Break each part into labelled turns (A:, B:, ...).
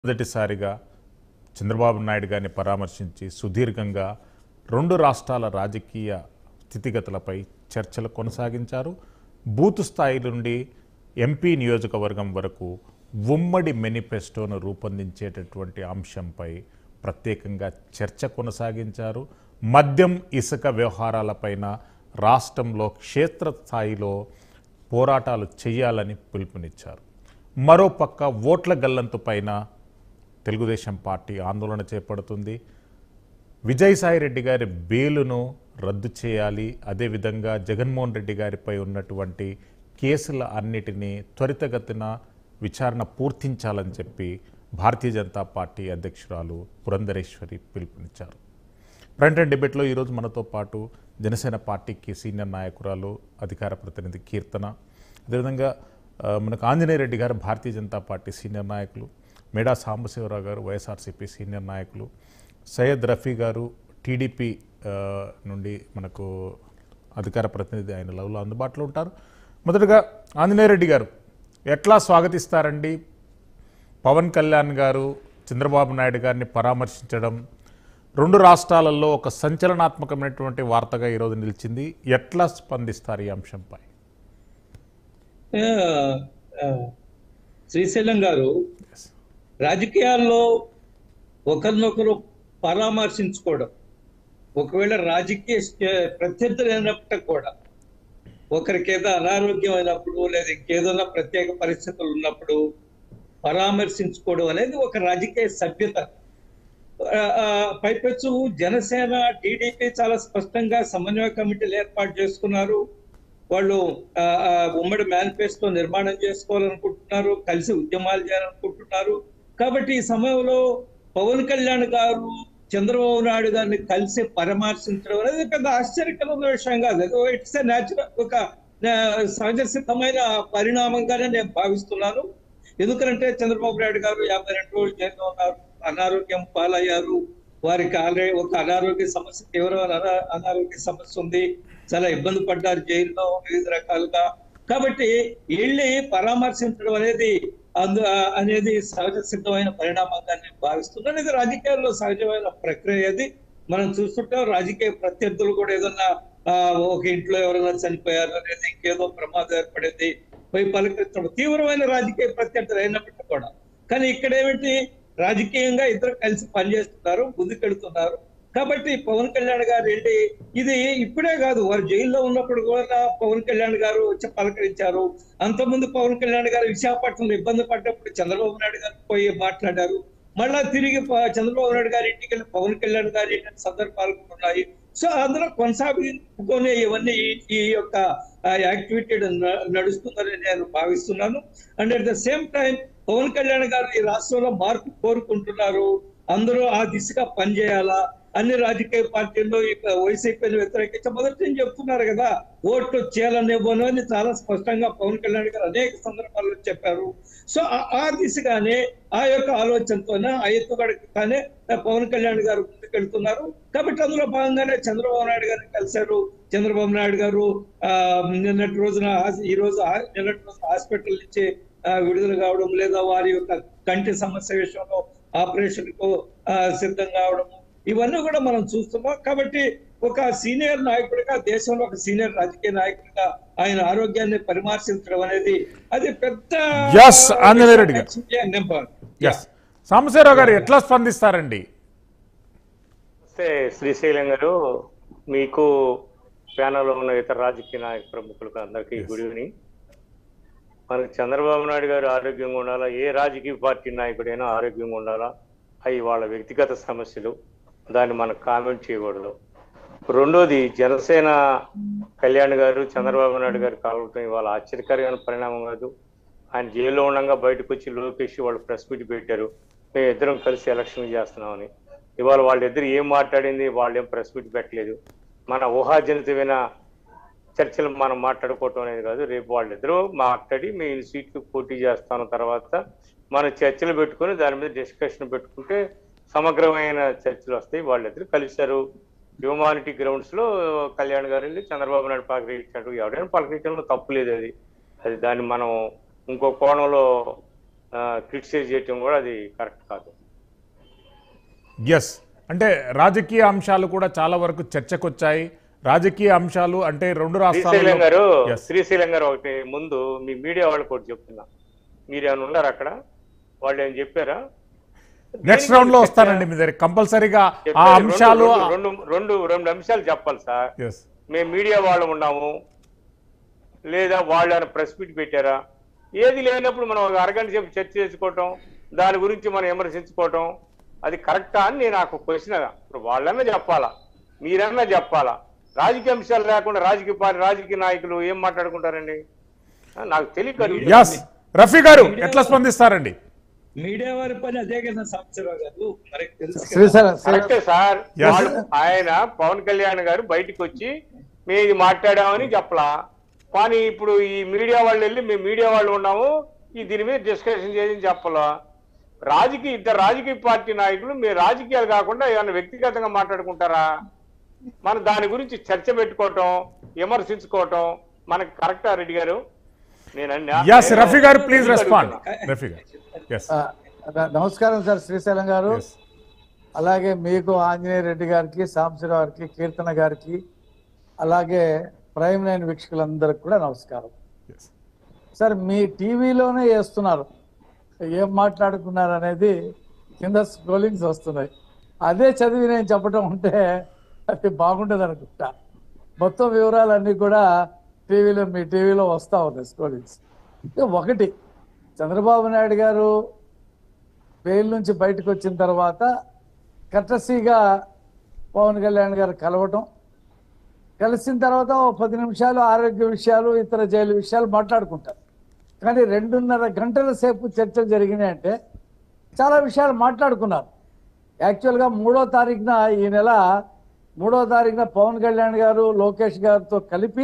A: మొదటిసారిగా చంద్రబాబు నాయుడు గారిని పరామర్శించి సుదీర్ఘంగా రెండు రాష్ట్రాల రాజకీయ స్థితిగతులపై చర్చలు కొనసాగించారు బూత్ స్థాయి నుండి ఎంపీ నియోజకవర్గం వరకు ఉమ్మడి మేనిఫెస్టోను రూపొందించేటటువంటి అంశంపై ప్రత్యేకంగా చర్చ కొనసాగించారు మద్యం ఇసుక వ్యవహారాలపైన రాష్ట్రంలో క్షేత్రస్థాయిలో పోరాటాలు చేయాలని పిలుపునిచ్చారు మరోపక్క ఓట్ల గల్లంతు పైన తెలుగుదేశం పార్టీ ఆందోళన చేపడుతుంది విజయసాయిరెడ్డి గారి బెయిలును రద్దు చేయాలి అదేవిధంగా జగన్మోహన్ రెడ్డి గారిపై ఉన్నటువంటి కేసుల అన్నిటినీ త్వరితగతిన విచారణ పూర్తించాలని చెప్పి భారతీయ జనతా పార్టీ అధ్యక్షురాలు పురంధరేశ్వరి పిలుపునిచ్చారు ఫ్రంట్ అండ్ డిబేట్లో ఈరోజు మనతో పాటు జనసేన పార్టీకి సీనియర్ నాయకురాలు అధికార ప్రతినిధి కీర్తన అదేవిధంగా ఆ, మనకు ఆంజనేయ రెడ్డి గారు భారతీయ జనతా పార్టీ సీనియర్ నాయకులు మేడా సాంబశివరావు గారు వైఎస్ఆర్సీపీ సీనియర్ నాయకులు సయ్యద్ రఫీ గారు టీడీపీ ఆ, నుండి మనకు అధికార ప్రతినిధి ఆయన లవ్లో అందుబాటులో ఉంటారు మొదటగా ఆంజనేయ రెడ్డి గారు ఎట్లా స్వాగతిస్తారండి పవన్ కళ్యాణ్ గారు చంద్రబాబు నాయుడు గారిని పరామర్శించడం రెండు రాష్ట్రాలలో ఒక సంచలనాత్మకమైనటువంటి వార్తగా ఈరోజు నిలిచింది ఎట్లా స్పందిస్తారు ఈ అంశంపై
B: ఆ, ఆ, శ్రీశైలం గారు రాజకీయాల్లో ఒకరినొకరు పరామర్శించుకోవడం ఒకవేళ రాజకీయ స్టే- ప్రత్యర్థులు అయినప్పటికీ కూడా ఒకరికి ఏదో అనారోగ్యం అయినప్పుడు లేదా ఇంకేదైనా ప్రత్యేక పరిస్థితులు ఉన్నప్పుడు పరామర్శించుకోవడం అనేది ఒక రాజకీయ సభ్యత ఆ, ఆ, పైపెచ్చు జనసేన టీడీపీ చాలా స్పష్టంగా సమన్వయ కమిటీలు ఏర్పాటు చేసుకున్నారు వాళ్ళు ఆ, ఆ, ఉమ్మడి మేనిఫెస్టో నిర్మాణం చేసుకోవాలనుకుంటున్నారు కలిసి ఉద్యమాలు చేయాలనుకుంటున్నారు కాబట్టి ఈ సమయంలో పవన్ కళ్యాణ్ గారు చంద్రబాబు నాయుడు గారిని కలిసి పరామర్శించడం అనేది పెద్ద ఆశ్చర్యకరమైన విషయం కాదు ఇట్స్ న్యాచురల్ ఒక ఆ, సహజ సిద్ధమైన పరిణామంగానే నేను భావిస్తున్నాను ఎందుకంటే చంద్రబాబు నాయుడు గారు యాభై రెండు రోజులు జైల్లో ఉన్నారు అనారోగ్యం పాలయ్యారు వారికి ఆల్రెడీ ఒక అనారోగ్య సమస్య తీవ్రమైన అనా- అనారోగ్య సమస్య ఉంది చాలా ఇబ్బంది పడ్డారు జైల్లో వివిధ రకాలుగా కాబట్టి వెళ్ళి పరామర్శించడం అనేది అందు ఆ- అనేది సహజ సిద్ధమైన పరిణామంగా నేను భావిస్తున్నాను ఇది రాజకీయాల్లో సహజమైన ప్రక్రియ అది మనం చూస్తుంటాం రాజకీయ ప్రత్యర్థులు కూడా ఏదన్నా ఆ, ఒక ఇంట్లో ఎవరైనా చనిపోయారు లేదా ఇంకేదో ప్రమాదం ఏర్పడింది పోయి పలకరించడం తీవ్రమైన రాజకీయ ప్రత్యర్థులు అయినప్పటికీ కూడా కానీ ఇక్కడ ఏమిటి రాజకీయంగా ఇద్దరు కలిసి పనిచేస్తున్నారు ముందుకెళ్తున్నారు కాబట్టి పవన్ కళ్యాణ్ గారు వెళ్ళి ఇది ఇప్పుడే కాదు వారు జైల్లో ఉన్నప్పుడు కూడా పవన్ కళ్యాణ్ గారు వచ్చి పలకరించారు అంతకుముందు పవన్ కళ్యాణ్ గారు విశాఖపట్నంలో ఇబ్బంది పడ్డప్పుడు చంద్రబాబు నాయుడు గారు పోయి మాట్లాడారు మళ్ళా తిరిగి ప- చంద్రబాబు నాయుడు గారి ఇంటికి వెళ్ళి పవన్ కళ్యాణ్ గారి ఇంటి సందర్భాలు కూడా ఉన్నాయి సో అందులో కొనసాగించుకునే ఇవన్నీ ఈ- ఈ యొక్క యాక్టివిటీ నడుస్తుందని నేను భావిస్తున్నాను and at the same time Pavan Kalyan garu ఈ రాష్ట్రంలో మార్పు కోరుకుంటున్నారు అందరూ ఆ దిశగా పనిచేయాలా అన్ని రాజకీయ పార్టీల్లో ఇక వైసీపీని వ్యతిరేకించి మొదటి నుంచి చెప్తున్నారు కదా ఓట్లు చేయాలనివ్వను అని చాలా స్పష్టంగా పవన్ కళ్యాణ్ గారు అనేక సందర్భాల్లో చెప్పారు సో ఆ- ఆ దిశగానే ఆ యొక్క ఆలోచనతోనే ఆ ఎత్తుగడగానే పవన్ కళ్యాణ్ గారు ముందుకెళ్తున్నారు కాబట్టి అందులో భాగంగానే చంద్రబాబు నాయుడు గారిని కలిశారు చంద్రబాబు నాయుడు గారు ఆ నిన్నటి రోజున హాస్- ఈ రోజు ఆ- నిన్నటి రోజు హాస్పిటల్ నుంచి ఆ, విడుదల కావడం లేదా వారి యొక్క కంటి సమస్య విషయంలో ఆపరేషన్ కు ఆ, సిద్ధం కావడం ఇవన్నీ కూడా మనం చూస్తున్నాం కాబట్టి ఒక సీనియర్ నాయకుడిగా దేశంలో ఒక సీనియర్ రాజకీయ నాయకుడిగా ఆయన ఆరోగ్యాన్ని పరామర్శించడం అనేది అది పెద్ద
A: Yes, ఆంజనేయ రెడ్డి గారు.
B: నేను భావిస్తున్నాను.
A: ఎస్ సాంబశివరావు గారు ఎట్లా స్పందిస్తారండి
C: నమస్తే శ్రీశైలం గారు మీకు ప్యానల్లో ఉన్న ఇతర రాజకీయ నాయక ప్రముఖులకు అందరికీ గుడ్ ఈవినింగ్ మనకి చంద్రబాబు నాయుడు గారు ఆరోగ్యంగా ఉండాలా ఏ రాజకీయ పార్టీ నాయకుడైనా ఆరోగ్యంగా ఉండాలా అవి వాళ్ళ వ్యక్తిగత సమస్యలు దాన్ని మనం కామెంట్ చేయకూడదు రెండోది జనసేన కళ్యాణ్ గారు చంద్రబాబు నాయుడు గారు కలవటం ఇవాళ ఆశ్చర్యకరమైన పరిణామం కాదు ఆయన జైల్లో ఉండగా బయటకు వచ్చి లోకేష్ వాళ్ళు ప్రెస్ మీట్ పెట్టారు మేము ఇద్దరం కలిసి ఎలక్షన్ చేస్తున్నామని ఇవాళ వాళ్ళిద్దరు ఏం మాట్లాడింది వాళ్ళు ఏం ప్రెస్ మీట్ పెట్టలేదు మన ఊహాజనితమైన చర్చలు మనం మాట్లాడుకోవటం అనేది కాదు రేపు వాళ్ళిద్దరూ మాట్లాడి మేము సీట్లు పోటీ చేస్తాను తర్వాత మన చర్చలు పెట్టుకొని దాని మీద డిస్కషన్ పెట్టుకుంటే సమగ్రమైన చర్చలు వస్తాయి వాళ్ళిద్దరు కలిశారు హ్యూమానిటీ గ్రౌండ్స్ లో కళ్యాణ్ గారు వెళ్ళి చంద్రబాబు నాయుడు పలకరించాడు ఎవరైనా పలకరించడంలో తప్పు లేదు అది అది దాన్ని మనం ఇంకో కోణంలో క్రిటిసైజ్ చేయటం కూడా అది కరెక్ట్ కాదు
A: ఎస్ అంటే రాజకీయ అంశాలు కూడా చాలా వరకు చర్చకు వచ్చాయి రాజకీయ అంశాలు అంటే రెండు
C: శ్రీశైలం గారు
A: రాష్ట్రాల్లో Yes.
C: శ్రీశైలం గారు ఒకటి ముందు మీ మీడియా వాళ్ళకి ఒకటి చెప్తున్నా మీరు ఏమైనా ఉన్నారు అక్కడ వాళ్ళు ఏం చెప్పారా
A: నెక్స్ట్ రౌండ్ లో వస్తానండి మీ దగ్గర కంపల్సరీగా ఆ
C: చెప్పేది రెండు-
A: అంశాలు
C: రెండు- రెండు రెండు రెండు అంశాలు చెప్పాలి సార్
A: ఎస్
C: మేము మీడియా వాళ్ళు ఉన్నాము లేదా వాళ్ళు ఏమైనా ప్రెస్ మీట్ పెట్టారా ఏది లేనప్పుడు మనం ఒక అరగంట సేపు చర్చ చేసుకోవటం దాని గురించి మనం విమర్శించుకోవటం అది కరెక్టా అని నేను నాకు క్వశ్చన్ ఇప్పుడు వాళ్ళన్నా చెప్పాలా మీరన్నా చెప్పాలా రాజకీయ అంశాలు లేకుండా రాజకీయ పార్టీ రాజకీయ నాయకులు ఏం మాట్లాడుకుంటారండి ఆ, నాకు తెలియక
A: ఎస్ రఫీ గారు ఎట్లా స్పందిస్తారండి
B: మీడియా వారి పని అదే కదా సంవత్సరావు గారు మనకి తెలుసు కదా.
D: శ్రీశైలం
C: కరెక్టే సార్
A: Yes.
C: వాళ్ళు ఆయన పవన్ కళ్యాణ్ గారు బయటికి వచ్చి మేము ఇది మాట్లాడామని చెప్పలా కానీ ఇప్పుడు ఈ మీడియా వాళ్ళు వెళ్ళి మేము మీడియా వాళ్ళు ఉన్నాము ఈ దీని మీద డిస్కషన్ చేసి చెప్పలా రాజకీయ ఇద్దరు రాజకీయ పార్టీ నాయకులు మీరు రాజకీయాలు కాకుండా ఏమైనా వ్యక్తిగతంగా మాట్లాడుకుంటారా మనం దాని గురించి చర్చ పెట్టుకోవటం విమర్శించుకోవటం మనకి కరెక్టా రెడ్డి గారు నేను అన్నా-
A: ఎస్ రఫీ గారు ప్లీజ్
C: నేను
A: రెస్పాండ్
C: అడుగుతున్నా.
A: రఫీ గారు ఎస్
D: ఆ, న- నమస్కారం సార్ శ్రీశైలం గారు
A: ఎస్
D: అలాగే మీకు ఆంజనేయ రెడ్డి గారికి సాంబశివరావు గారికి కీర్తన గారికి అలాగే ప్రైమ్ లైన్ వీక్షకులందరికి కూడా నమస్కారం
A: ఎస్
D: సార్ మీ టీవీలోనే వేస్తున్నారు ఏం మాట్లాడుకున్నారు అనేది కింద స్క్రోలింగ్స్ వస్తున్నాయి అదే చదివి నేను చెప్పడం ఉంటే అది బాగుండదు అనుకుంటా మొత్తం వివరాలన్నీ కూడా టీవీలో మీ టీవీలో వస్తూ ఉన్నాయి స్క్రోలింగ్స్ ఇక ఒకటి చంద్రబాబు నాయుడు గారు బెయిల్ నుంచి బయటకు వచ్చిన తర్వాత కట్టసీగా పవన్ కళ్యాణ్ గారు కలవటం కలిసిన తర్వాత ఓ పది నిమిషాలు ఆరోగ్య విషయాలు ఇతర జైలు విషయాలు మాట్లాడుకుంటారు కానీ రెండున్నర గంటల సేపు చర్చలు జరిగినాయి అంటే చాలా విషయాలు మాట్లాడుకున్నారు యాక్చువల్గా మూడో తారీఖున ఈ నెల మూడో తారీఖున పవన్ కళ్యాణ్ గారు లోకేష్ గారితో కలిపి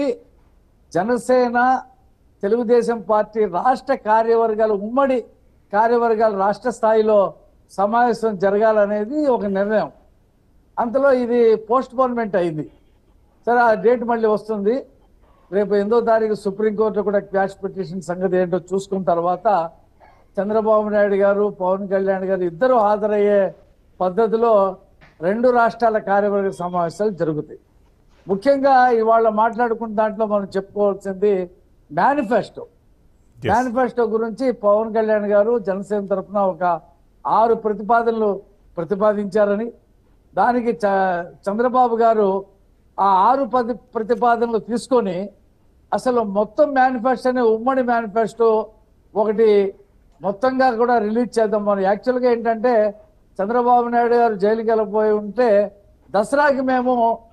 D: జనసేన తెలుగుదేశం పార్టీ రాష్ట్ర కార్యవర్గాలు ఉమ్మడి కార్యవర్గాలు రాష్ట్ర స్థాయిలో సమావేశం జరగాలనేది ఒక నిర్ణయం అంతలో ఇది పోస్ట్ పోన్మెంట్ అయింది సరే ఆ డేట్ మళ్ళీ వస్తుంది రేపు ఎనిమిదో తారీఖు సుప్రీంకోర్టులో కూడా క్వాష్ పిటిషన్ సంగతి ఏంటో చూసుకున్న తర్వాత చంద్రబాబు నాయుడు గారు పవన్ కళ్యాణ్ గారు ఇద్దరు హాజరయ్యే పద్ధతిలో రెండు రాష్ట్రాల కార్యవర్గ సమావేశాలు జరుగుతాయి ముఖ్యంగా ఇవాళ మాట్లాడుకున్న దాంట్లో మనం చెప్పుకోవాల్సింది మేనిఫెస్టో
A: Yes.
D: మేనిఫెస్టో గురించి పవన్ కళ్యాణ్ గారు జనసేన తరఫున ఒక ఆరు ప్రతిపాదనలు ప్రతిపాదించారని దానికి చ- చంద్రబాబు గారు ఆ ఆరు పది ప్రతిపాదనలు తీసుకొని అసలు మొత్తం మేనిఫెస్టోని ఉమ్మడి మేనిఫెస్టో ఒకటి మొత్తంగా కూడా రిలీజ్ చేద్దాం మనం యాక్చువల్గా ఏంటంటే చంద్రబాబు నాయుడు గారు జైలుకి వెళ్ళిపోయి ఉంటే దసరాకి మేము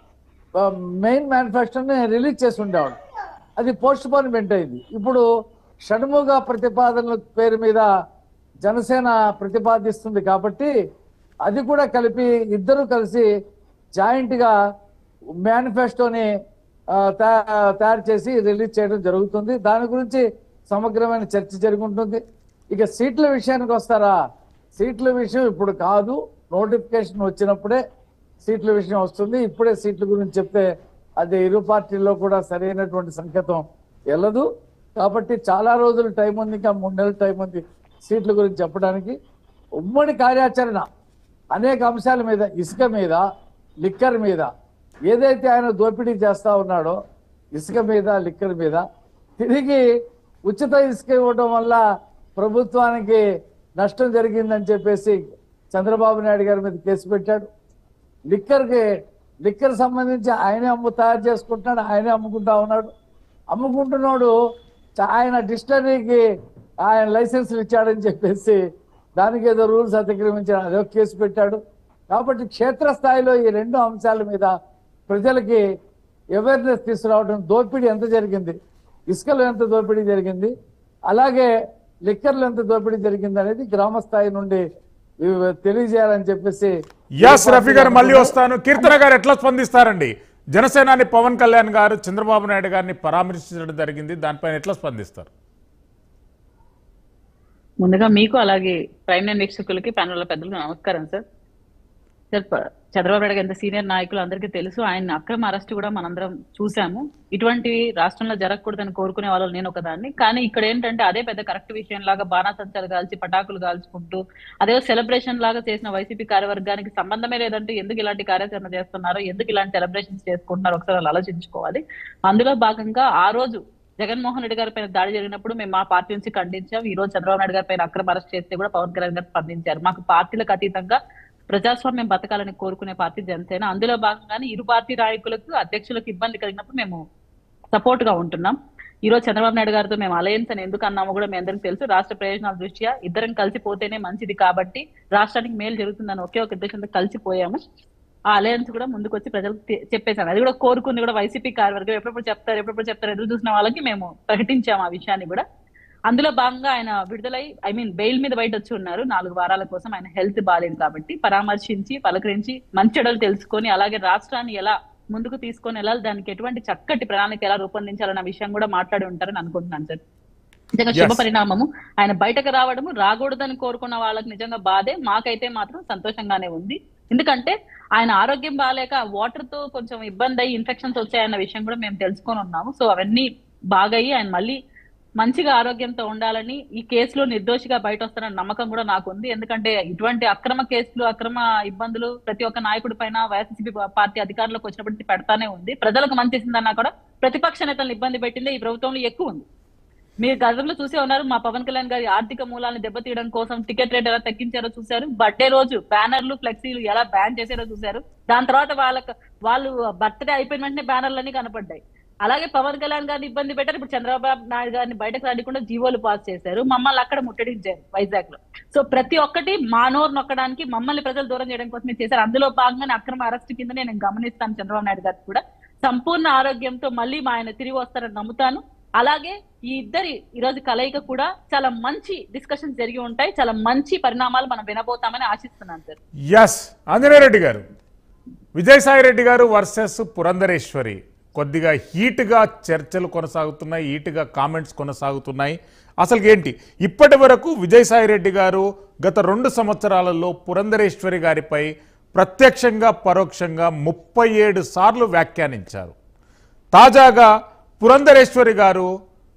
D: మెయిన్ మేనిఫెస్టోని రిలీజ్ చేసి ఉండేవాడు అది పోస్ట్ పోన్మెంట్ అయింది ఇప్పుడు షణ్ముగ ప్రతిపాదనల పేరు మీద జనసేన ప్రతిపాదిస్తుంది కాబట్టి అది కూడా కలిపి ఇద్దరు కలిసి జాయింట్ గా మేనిఫెస్టోని ఆ, తయా- తయారు చేసి రిలీజ్ చేయడం జరుగుతుంది దాని గురించి సమగ్రమైన చర్చ జరుగుతుంది ఇక సీట్ల విషయానికి వస్తారా సీట్ల విషయం ఇప్పుడు కాదు నోటిఫికేషన్ వచ్చినప్పుడే సీట్ల విషయం వస్తుంది ఇప్పుడే సీట్ల గురించి చెప్తే అది ఇరు పార్టీల్లో కూడా సరైనటువంటి సంకేతం వెళ్ళదు కాబట్టి చాలా రోజులు టైం ఉంది ఇంకా మూడు నెలల టైం ఉంది సీట్ల గురించి చెప్పడానికి ఉమ్మడి కార్యాచరణ అనేక అంశాల మీద ఇసుక మీద లిక్కర్ మీద ఏదైతే ఆయన దోపిడీ చేస్తా ఉన్నాడో ఇసుక మీద లిక్కర్ మీద తిరిగి ఉచిత ఇసుక ఇవ్వడం వల్ల ప్రభుత్వానికి నష్టం జరిగిందని చెప్పేసి చంద్రబాబు నాయుడు గారి మీద కేసు పెట్టాడు లిక్కర్కి లిక్కర్ సంబంధించి ఆయనే అమ్ము తయారు చేసుకుంటున్నాడు ఆయనే అమ్ముకుంటా ఉన్నాడు అమ్ముకుంటున్నాడు చ- ఆయన డిస్టరీకి ఆయన లైసెన్సులు ఇచ్చాడని చెప్పేసి దానికి ఏదో రూల్స్ అతిక్రమించాడు అదో కేసు పెట్టాడు కాబట్టి క్షేత్రస్థాయిలో ఈ రెండు అంశాల మీద ప్రజలకి అవేర్నెస్ తీసుకురావడం దోపిడీ ఎంత జరిగింది ఇసుకలో ఎంత దోపిడీ జరిగింది అలాగే లిక్కర్లో ఎంత దోపిడీ జరిగింది అనేది గ్రామ స్థాయి నుండి ఇవి తెలియజేయాలని చెప్పేసి
A: ఎస్ రఫీ గారు మళ్ళీ వస్తాను కీర్తన గారు ఎట్లా స్పందిస్తారండి జనసేనాని పవన్ కళ్యాణ్ గారు చంద్రబాబు నాయుడు గారిని పరామర్శించడం జరిగింది దానిపైన ఎట్లా స్పందిస్తారు
E: ముందుగా మీకు అలాగే ప్రైమ్ నైన్ వీక్షకులకి ప్యానల్ పెద్దలకు నమస్కారం సార్ సార్ ప- చంద్రబాబు నాయుడు గారు ఎంత సీనియర్ నాయకులు అందరికీ తెలుసు ఆయన అక్రమ అరెస్ట్ కూడా మనందరం చూసాము ఇటువంటివి రాష్ట్రంలో జరగకూడదని కోరుకునే వాళ్ళు నేను ఒకదాన్ని కానీ ఇక్కడ ఏంటంటే అదే పెద్ద కరెక్ట్ విషయం లాగా బాణాసంచాలు కాల్చి పటాకులు కాల్చుకుంటూ అదే సెలబ్రేషన్ లాగా చేసిన వైసీపీ కార్యవర్గానికి సంబంధమే లేదంటే ఎందుకు ఇలాంటి కార్యాచరణ చేస్తున్నారో ఎందుకు ఇలాంటి సెలబ్రేషన్స్ చేసుకుంటున్నారో ఒకసారి వాళ్ళు ఆలోచించుకోవాలి అందులో భాగంగా ఆ రోజు జగన్మోహన్ రెడ్డి గారి పైన దాడి జరిగినప్పుడు మేము మా పార్టీ నుంచి ఖండించాం ఈ రోజు చంద్రబాబు నాయుడు గారి పైన అక్రమ అరెస్ట్ చేస్తే కూడా పవన్ కళ్యాణ్ గారు స్పందించారు మాకు పార్టీలకు అతీతంగా ప్రజాస్వామ్యం బతకాలని కోరుకునే పార్టీ జనసేన అందులో భాగంగానే ఇరు పార్టీ నాయకులకు అధ్యక్షులకు ఇబ్బంది కలిగినప్పుడు మేము సపోర్ట్ గా ఉంటున్నాం ఈ రోజు చంద్రబాబు నాయుడు గారితో మేము అలయన్స్ అని ఎందుకు అన్నామో కూడా మీ అందరికీ తెలుసు రాష్ట్ర ప్రయోజనాల దృష్ట్యా ఇద్దరం కలిసిపోతేనే మంచిది కాబట్టి రాష్ట్రానికి మేలు జరుగుతుందని ఒకే ఒక ఉద్దేశంతో కలిసిపోయాము ఆ అలయన్స్ కూడా ముందుకు వచ్చి ప్రజలకు తె- చెప్పేశాను అది కూడా కోరుకుంది కూడా వైసీపీ కార్యవర్గం ఎప్పుడెప్పుడు చెప్తారు ఎప్పుడెప్పుడు చెప్తారు ఎదురు చూసిన వాళ్ళకి మేము ప్రకటించాము ఆ విషయాన్ని కూడా అందులో భాగంగా ఆయన విడుదలై ఐ మీన్ బెయిల్ మీద బయట వచ్చి ఉన్నారు నాలుగు వారాల కోసం ఆయన హెల్త్ బాగాలేదు కాబట్టి పరామర్శించి పలకరించి మంచెడలు తెలుసుకొని అలాగే రాష్ట్రాన్ని ఎలా ముందుకు తీసుకొని వెళ్ళాలి దానికి ఎటువంటి చక్కటి ప్రణాళిక ఎలా రూపొందించాలన్న విషయం కూడా మాట్లాడి ఉంటారని అనుకుంటున్నాను సార్ నిజంగా శుభ
A: Yes.
E: పరిణామము ఆయన బయటకు రావడము రాకూడదని కోరుకున్న వాళ్ళకి నిజంగా బాధే మాకైతే మాత్రం సంతోషంగానే ఉంది ఎందుకంటే ఆయన ఆరోగ్యం బాగాలేక వాటర్ తో కొంచెం ఇబ్బంది అయ్యి ఇన్ఫెక్షన్స్ వచ్చాయన్న విషయం కూడా మేము తెలుసుకొని ఉన్నాము సో అవన్నీ బాగయ్యి ఆయన మళ్ళీ మంచిగా ఆరోగ్యంతో ఉండాలని ఈ కేసులో నిర్దోషిగా బయట వస్తారన్న నమ్మకం కూడా నాకు ఉంది ఎందుకంటే ఇటువంటి అక్రమ కేసులు అక్రమ ఇబ్బందులు ప్రతి ఒక్క నాయకుడి పైన వైఎస్సీపీ పార్టీ అధికారంలోకి వచ్చినప్పటికీ పెడతానే ఉంది ప్రజలకు మంచి చేసిందన్నా కూడా ప్రతిపక్ష నేతలను ఇబ్బంది పెట్టింది ఈ ప్రభుత్వంలో ఎక్కువ ఉంది మీరు గతంలో చూసే ఉన్నారు మా పవన్ కళ్యాణ్ గారి ఆర్థిక మూలాలను దెబ్బతీయడం కోసం టికెట్ రేట్ ఎలా తగ్గించారో చూశారు బర్త్డే రోజు బ్యానర్లు ఫ్లెక్సీలు ఎలా బ్యాన్ చేశారో చూశారు దాని తర్వాత వాళ్ళకి వాళ్ళు బర్త్డే అయిపోయిన వెంటనే బ్యానర్లన్నీ కనపడ్డాయి అలాగే పవన్ కళ్యాణ్ గారిని ఇబ్బంది పెట్టారు ఇప్పుడు చంద్రబాబు నాయుడు గారిని బయటకు రానికుండా జీవోలు పాస్ చేశారు మమ్మల్ని అక్కడ ముట్టడించారు వైజాగ్ లో సో ప్రతి ఒక్కటి మా నోరు నొక్కడానికి మమ్మల్ని ప్రజలు దూరం చేయడం కోసమే చేశారు అందులో భాగంగానే అక్రమ అరెస్ట్ కింద నేను గమనిస్తాను చంద్రబాబు నాయుడు గారికి కూడా సంపూర్ణ ఆరోగ్యంతో మళ్ళీ మా ఆయన తిరిగి వస్తారని నమ్ముతాను అలాగే ఈ ఇద్దరి ఈ రోజు కలయిక కూడా చాలా మంచి డిస్కషన్స్ జరిగి ఉంటాయి చాలా మంచి పరిణామాలు మనం వినబోతామని ఆశిస్తున్నాను సార్
A: ఎస్ ఆంజనేయరెడ్డి గారు విజయసాయిరెడ్డి గారు వర్సెస్ పురంధరేశ్వరి కొద్దిగా హీట్గా చర్చలు కొనసాగుతున్నాయి హీట్గా కామెంట్స్ కొనసాగుతున్నాయి అసలు ఏంటి ఇప్పటి వరకు విజయసాయిరెడ్డి గారు గత రెండు సంవత్సరాలలో పురంధరేశ్వరి గారిపై ప్రత్యక్షంగా పరోక్షంగా ముప్పై ఏడు సార్లు వ్యాఖ్యానించారు తాజాగా పురంధరేశ్వరి గారు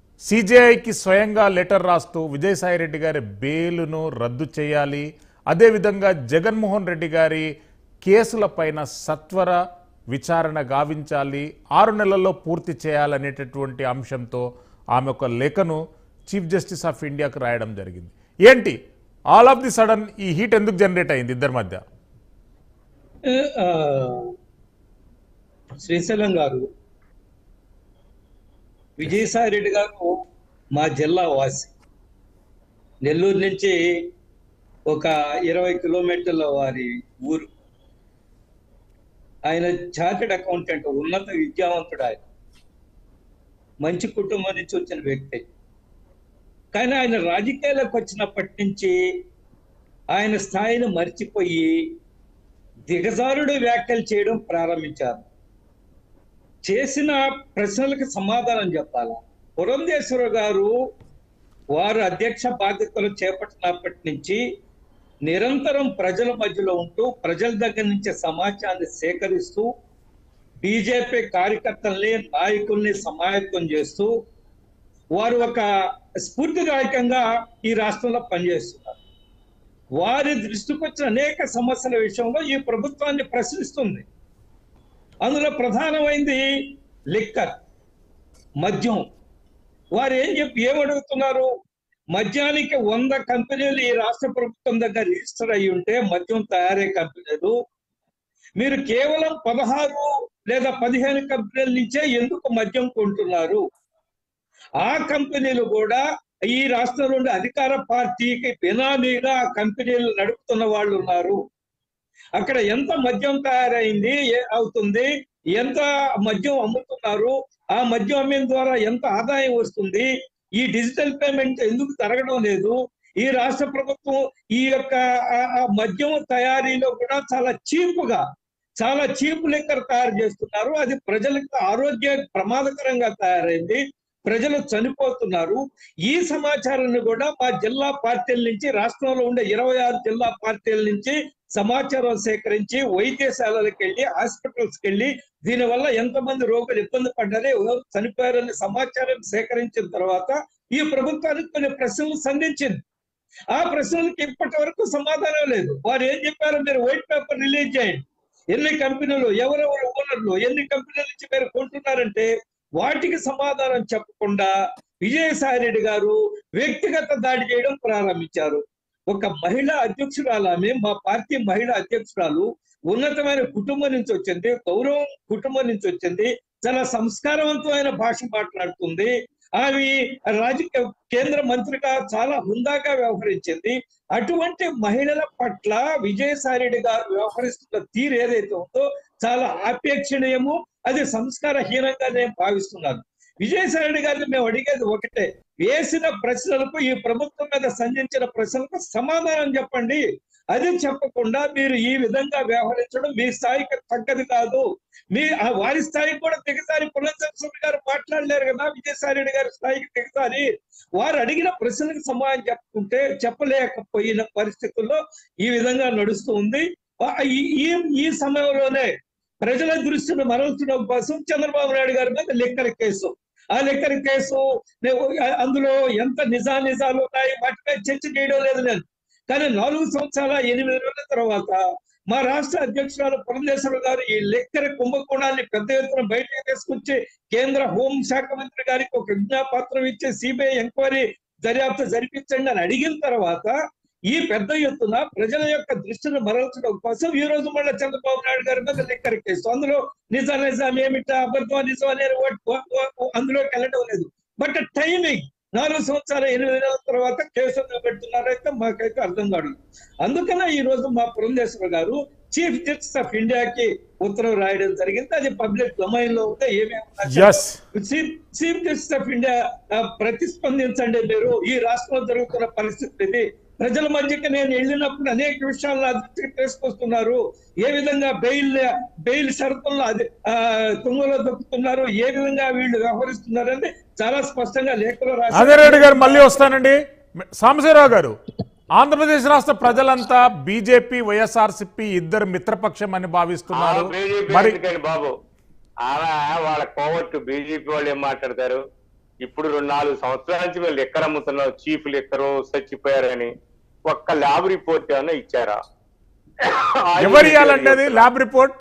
A: సిజేఐకి స్వయంగా లెటర్ రాస్తూ విజయసాయిరెడ్డి గారి బెయిలును రద్దు చేయాలి అదేవిధంగా జగన్మోహన్ రెడ్డి గారి కేసులపైన సత్వర విచారణ గావించాలి ఆరు నెలల్లో పూర్తి చేయాలనేటటువంటి అంశంతో ఆమె ఒక లేఖను చీఫ్ జస్టిస్ ఆఫ్ ఇండియాకు రాయడం జరిగింది ఏంటి ఆల్ ఆఫ్ ది సడన్ ఈ హీట్ ఎందుకు జనరేట్ అయింది ఇద్దరి మధ్య
B: ఆ, శ్రీశైలం గారు విజయసాయి రెడ్డి గారు మా జిల్లా వాసి నెల్లూరు నుంచి ఒక ఇరవై కిలోమీటర్ల వారి ఊరు ఆయన చార్టెడ్ అకౌంటెంట్ ఉన్నత విద్యావంతుడు ఆయన మంచి కుటుంబం నుంచి వచ్చిన వ్యక్తి కానీ ఆయన రాజకీయాలకు వచ్చినప్పటి నుంచి ఆయన స్థాయిని మర్చిపోయి దిగజారుడు వ్యాఖ్యలు చేయడం ప్రారంభించారు చేసిన ప్రశ్నలకు సమాధానం చెప్పాలి పురంధేశ్వర గారు వారు అధ్యక్ష బాధ్యతలు చేపట్టినప్పటి నుంచి నిరంతరం ప్రజల మధ్యలో ఉంటూ ప్రజల దగ్గర నుంచి సమాచారాన్ని సేకరిస్తూ బీజేపీ కార్యకర్తల్ని నాయకుల్ని సమాయత్తం చేస్తూ వారు ఒక స్ఫూర్తిదాయకంగా ఈ రాష్ట్రంలో పనిచేస్తున్నారు వారి దృష్టికి వచ్చిన అనేక సమస్యల విషయంలో ఈ ప్రభుత్వాన్ని ప్రశ్నిస్తుంది అందులో ప్రధానమైంది లిక్కర్ మద్యం వారు ఏం చెప్పి ఏమడుగుతున్నారు మద్యానికి వంద కంపెనీలు ఈ రాష్ట్ర ప్రభుత్వం దగ్గర రిజిస్టర్ అయి ఉంటే మద్యం తయారీ కంపెనీలు మీరు కేవలం పదహారు లేదా పదిహేను కంపెనీల నుంచే ఎందుకు మద్యం కొంటున్నారు ఆ కంపెనీలు కూడా ఈ రాష్ట్రంలో ఉండే అధికార పార్టీకి బినామీగా ఆ కంపెనీలు నడుపుతున్న వాళ్ళు ఉన్నారు అక్కడ ఎంత మద్యం తయారైంది ఏ- అవుతుంది ఎంత మద్యం అమ్ముతున్నారు ఆ మద్యం అమ్మిన ద్వారా ఎంత ఆదాయం వస్తుంది ఈ డిజిటల్ పేమెంట్ ఎందుకు జరగడం లేదు ఈ రాష్ట్ర ప్రభుత్వం ఈ యొక్క ఆ- ఆ మద్యం తయారీలో కూడా చాలా చీపుగా చాలా చీప్ లిక్కర్ తయారు చేస్తున్నారు అది ప్రజలకు ఆరోగ్య ప్రమాదకరంగా తయారైంది ప్రజలు చనిపోతున్నారు ఈ సమాచారాన్ని కూడా మా జిల్లా పార్టీల నుంచి రాష్ట్రంలో ఉండే ఇరవై ఆరు జిల్లా పార్టీల నుంచి సమాచారం సేకరించి వైద్యశాలలకు వెళ్ళి హాస్పిటల్స్కి వెళ్ళి దీనివల్ల ఎంతమంది రోగులు ఇబ్బంది పడ్డారో ఎవరు చనిపోయారనే సమాచారం సేకరించిన తర్వాత ఈ ప్రభుత్వానికి కొన్ని ప్రశ్నలు సంధించింది ఆ ప్రశ్నలకు ఇప్పటి వరకు సమాధానం లేదు వారు ఏం చెప్పారో మీరు వైట్ పేపర్ రిలీజ్ చేయండి ఎన్ని కంపెనీలు ఎవరెవరు ఓనర్లు ఎన్ని కంపెనీల నుంచి మీరు కొంటున్నారంటే వాటికి సమాధానం చెప్పకుండా విజయసాయి రెడ్డి గారు వ్యక్తిగత దాడి చేయడం ప్రారంభించారు ఒక మహిళా అధ్యక్షురాలు ఆమె మా పార్టీ మహిళా అధ్యక్షురాలు ఉన్నతమైన కుటుంబం నుంచి వచ్చింది గౌరవం కుటుంబం నుంచి వచ్చింది చాలా సంస్కారవంతమైన భాష మాట్లాడుతుంది ఆమె రాజకీయ కేంద్ర మంత్రిగా చాలా హుందాగా వ్యవహరించింది అటువంటి మహిళల పట్ల విజయసాయి రెడ్డి గారు వ్యవహరిస్తున్న తీరు ఏదైతే ఉందో చాలా ఆపేక్షణీయము అది సంస్కారహీనంగా నేను భావిస్తున్నాను విజయసాయి రెడ్డి గారిని మేము అడిగేది ఒకటే వేసిన ప్రశ్నలకు ఈ ప్రభుత్వం మీద సంధించిన ప్రశ్నలకు సమాధానం చెప్పండి అది చెప్పకుండా మీరు ఈ విధంగా వ్యవహరించడం మీ స్థాయికి తగ్గది కాదు మీ ఆ వారి స్థాయికి కూడా దిగజారి పురంధర్ గారు మాట్లాడలేరు కదా విజయసాయి రెడ్డి గారి స్థాయికి దిగజారి వారు అడిగిన ప్రశ్నలకు సమాధానం చెప్పుకుంటే చెప్పలేకపోయిన పరిస్థితుల్లో ఈ విధంగా నడుస్తూ ఉంది ఆ- ఈ- ఈ ఈ సమయంలోనే ప్రజల దృష్టిని మరల్చడం కోసం చంద్రబాబు నాయుడు గారి మీద లెక్కల కేసు ఆ లెక్కల కేసు నే- అందులో ఎంత నిజా నిజాలు ఉన్నాయి వాటిపై చర్చ చేయడం లేదు నేను కానీ నాలుగు సంవత్సరాల ఎనిమిది నెలల తర్వాత మా రాష్ట్ర అధ్యక్షురాలు పురంధేశ్వర గారు ఈ లెక్కల కుంభకోణాన్ని పెద్ద ఎత్తున బయటకు తీసుకొచ్చి కేంద్ర హోం శాఖ మంత్రి గారికి ఒక విజ్ఞాపత్రం ఇచ్చి సిబిఐ ఎంక్వైరీ దర్యాప్తు జరిపించండి అని అడిగిన తర్వాత ఈ పెద్ద ఎత్తున ప్రజల యొక్క దృష్టిని మరల్చడం కోసం ఈ రోజు మళ్ళీ చంద్రబాబు నాయుడు గారి మీద లెక్కర కేసు అందులో నిజా నిజాం ఏమిటా అబద్ధం నిజం అనేది ఓ- ఓ- ఓ- అందులోకి వెళ్ళడం లేదు బట్ టైమింగ్ నాలుగు సంవత్సరాల ఎనిమిది నెలల తర్వాత కేసు ఎందుకు పెడుతున్నారైతే మాకైతే అర్థం కాదు అందుకనే ఈ రోజు మా పురంధేశ్వర గారు చీఫ్ జస్టిస్ ఆఫ్ ఇండియాకి ఉత్తరం రాయడం జరిగింది అది పబ్లిక్ డొమైన్ లో ఉంటే ఏమేమి
A: ఎస్
B: chief chief justice of India ఆ, ప్రతిస్పందించండి మీరు ఈ రాష్ట్రంలో జరుగుతున్న పరిస్థితి ఇది ప్రజల మధ్యకి నేను వెళ్ళినప్పుడు అనేక విషయాలు నా దృష్టికి తీసుకొస్తున్నారు ఏ విధంగా బెయిల్ బెయిల్ షరతుల్లో అది ఆ, తుంగలో దొక్కుతున్నారు ఏ విధంగా వీళ్ళు వ్యవహరిస్తున్నారు అంటే చాలా స్పష్టంగా లేఖలో
A: ఆదిరెడ్డి గారు మళ్ళీ వస్తానండి సాంబశివరావు గారు ఆంధ్రప్రదేశ్ రాష్ట్ర ప్రజలంతా బీజేపీ వైఎస్ఆర్సిపి ఇద్దరు మిత్రపక్షం అని భావిస్తున్నారు
C: బీజేపీ
A: మరి
C: ఎందుకండి బాబు ఆమె వాళ్ళ కోవట్టు బీజేపీ వాళ్ళు ఏం మాట్లాడతారు ఇప్పుడు రెండు నాలుగు సంవత్సరాల నుంచి వీళ్ళు ఎక్కడ అమ్ముతున్నారు చీఫ్ లెక్కరు చచ్చిపోయారని ఒక్క ల్యాబ్ రిపోర్ట్ ఏమైనా ఇచ్చారా
A: ఎవరు ఇవ్వాలండి అది ల్యాబ్ రిపోర్ట్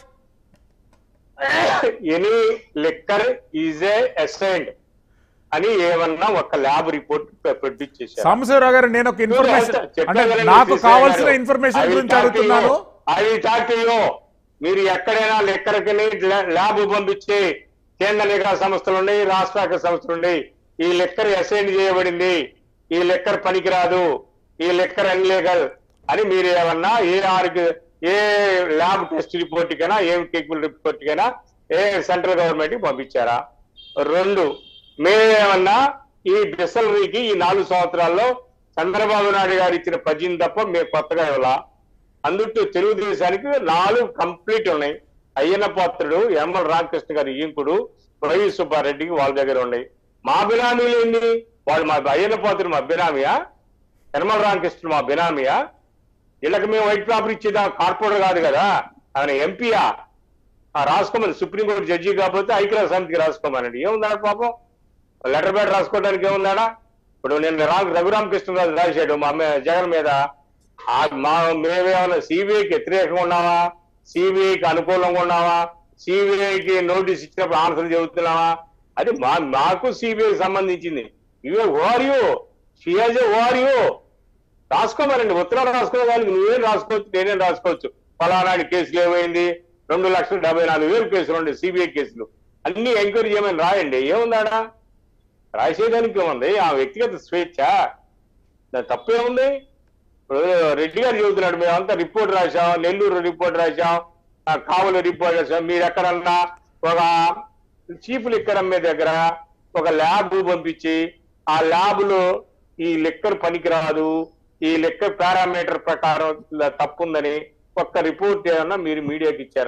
C: ఎనీ లెక్కర్ ఈజ్ ఏ అసైన్డ్ అని ఏమన్నా ఒక ల్యాబ్ రిపోర్ట్ ప్రొడ్యూస్ చేశారు
A: సాంబశివరావు గారు నేను ఒక ఇన్ఫర్మేషన్ అంటే నాకు కావాల్సిన ఇన్ఫర్మేషన్ గురించి అడుగుతున్నాను
C: అవి టాక్టియో మీరు ఎక్కడైనా లెక్కలకి ల్యాబ్ పంపించి కేంద్ర నిఘా సంస్థలు ఉన్నాయి రాష్ట్ర సంస్థలు ఉన్నాయి ఈ లెక్కర్ అసైన్ చేయబడింది ఈ లెక్కర్ పనికిరాదు ఈ లెక్కర్ అన్లీగల్ అని మీరు ఏమన్నా ఏ ఆర్కి ఏ ల్యాబ్ టెస్ట్ రిపోర్ట్ కైనా ఏ టెక్నికల్ రిపోర్ట్ కైనా ఏ సెంట్రల్ గవర్నమెంట్ కి పంపించారా రెండు మేమేమన్నా ఈ డిసలరీకి ఈ నాలుగు సంవత్సరాల్లో చంద్రబాబు నాయుడు గారు ఇచ్చిన పద్దెనిమిది తప్ప మేము కొత్తగా ఇవ్వాల అందుట్టు తెలుగుదేశానికి నాలుగు కంప్లీట్ ఉన్నాయి అయ్యన్న పాత్రుడు యనమల రామకృష్ణ గారి ఈంకుడు వై సుబ్బారెడ్డికి వాళ్ళ దగ్గర ఉన్నాయి మా బినామీలు ఏంది వాళ్ళు మా అయ్యన్న పాత్రుడు మా బినామీయా యనమల రామకృష్ణ మా బినామీయా వీళ్ళకి మేము వైట్ పేపర్ ఇచ్చేదా కార్పొరేటర్ కాదు కదా ఆయన ఎంపీయా ఆ రాసుకోమని సుప్రీంకోర్టు జడ్జి కాకపోతే ఐక్యరాజ్య సమితికి రాసుకోమనండి ఏముందా పాపం లెటర్ ప్యాడ్ రాసుకోవడానికి ఏముందాడా ఇప్పుడు నేను రా రఘురామకృష్ణరాజు రాశాడు మా అమ్మ జగన్ మీద ఆ మా మేమేమన్నా సిబిఐకి వ్యతిరేకంగా ఉన్నావా సిబిఐకి అనుకూలంగా ఉన్నావా సిబిఐకి నోటీస్ ఇచ్చినప్పుడు ఆన్సర్ చెబుతున్నావా అది మా మాకు సిబిఐకి సంబంధించింది ఇవే ఓఆర్యూ షియాజే ఓఆర్యూ రాసుకోమనండి ఉత్తరాలు రాసుకో వాళ్ళకి నువ్వేం రాసుకోవచ్చు నేనేం రాసుకోవచ్చు ఫలానాడి కేసులు ఏమైంది రెండు లక్షల డెబ్బై నాలుగు వేలు కేసులు ఉండే సిబిఐ కేసులు అన్ని ఎంక్వైరీ చేయమని రాయండి ఏముందాడా రాసేదానికి ఏముంది ఆ వ్యక్తిగత స్వేచ్ఛ దాని తప్పేముంది ఇప్పుడు రెడ్డి గారు చెబుతున్నాడు మేమంతా రిపోర్ట్ రాశాం నెల్లూరు రిపోర్ట్ రాశాం ఆ కావలి రిపోర్ట్ రాశాం మీరు ఎక్కడన్నా ఒక చీఫ్ లిక్కర్ అమ్మే దగ్గర ఒక ల్యాబ్ పంపించి ఆ ల్యాబ్ లో ఈ లెక్కర్ పనికిరాదు ఈ లెక్క పారామీటర్ ప్రకారం ఇలా తప్పుందని ఒక్క రిపోర్ట్ ఏమన్నా మీరు మీడియాకి ఇచ్చారా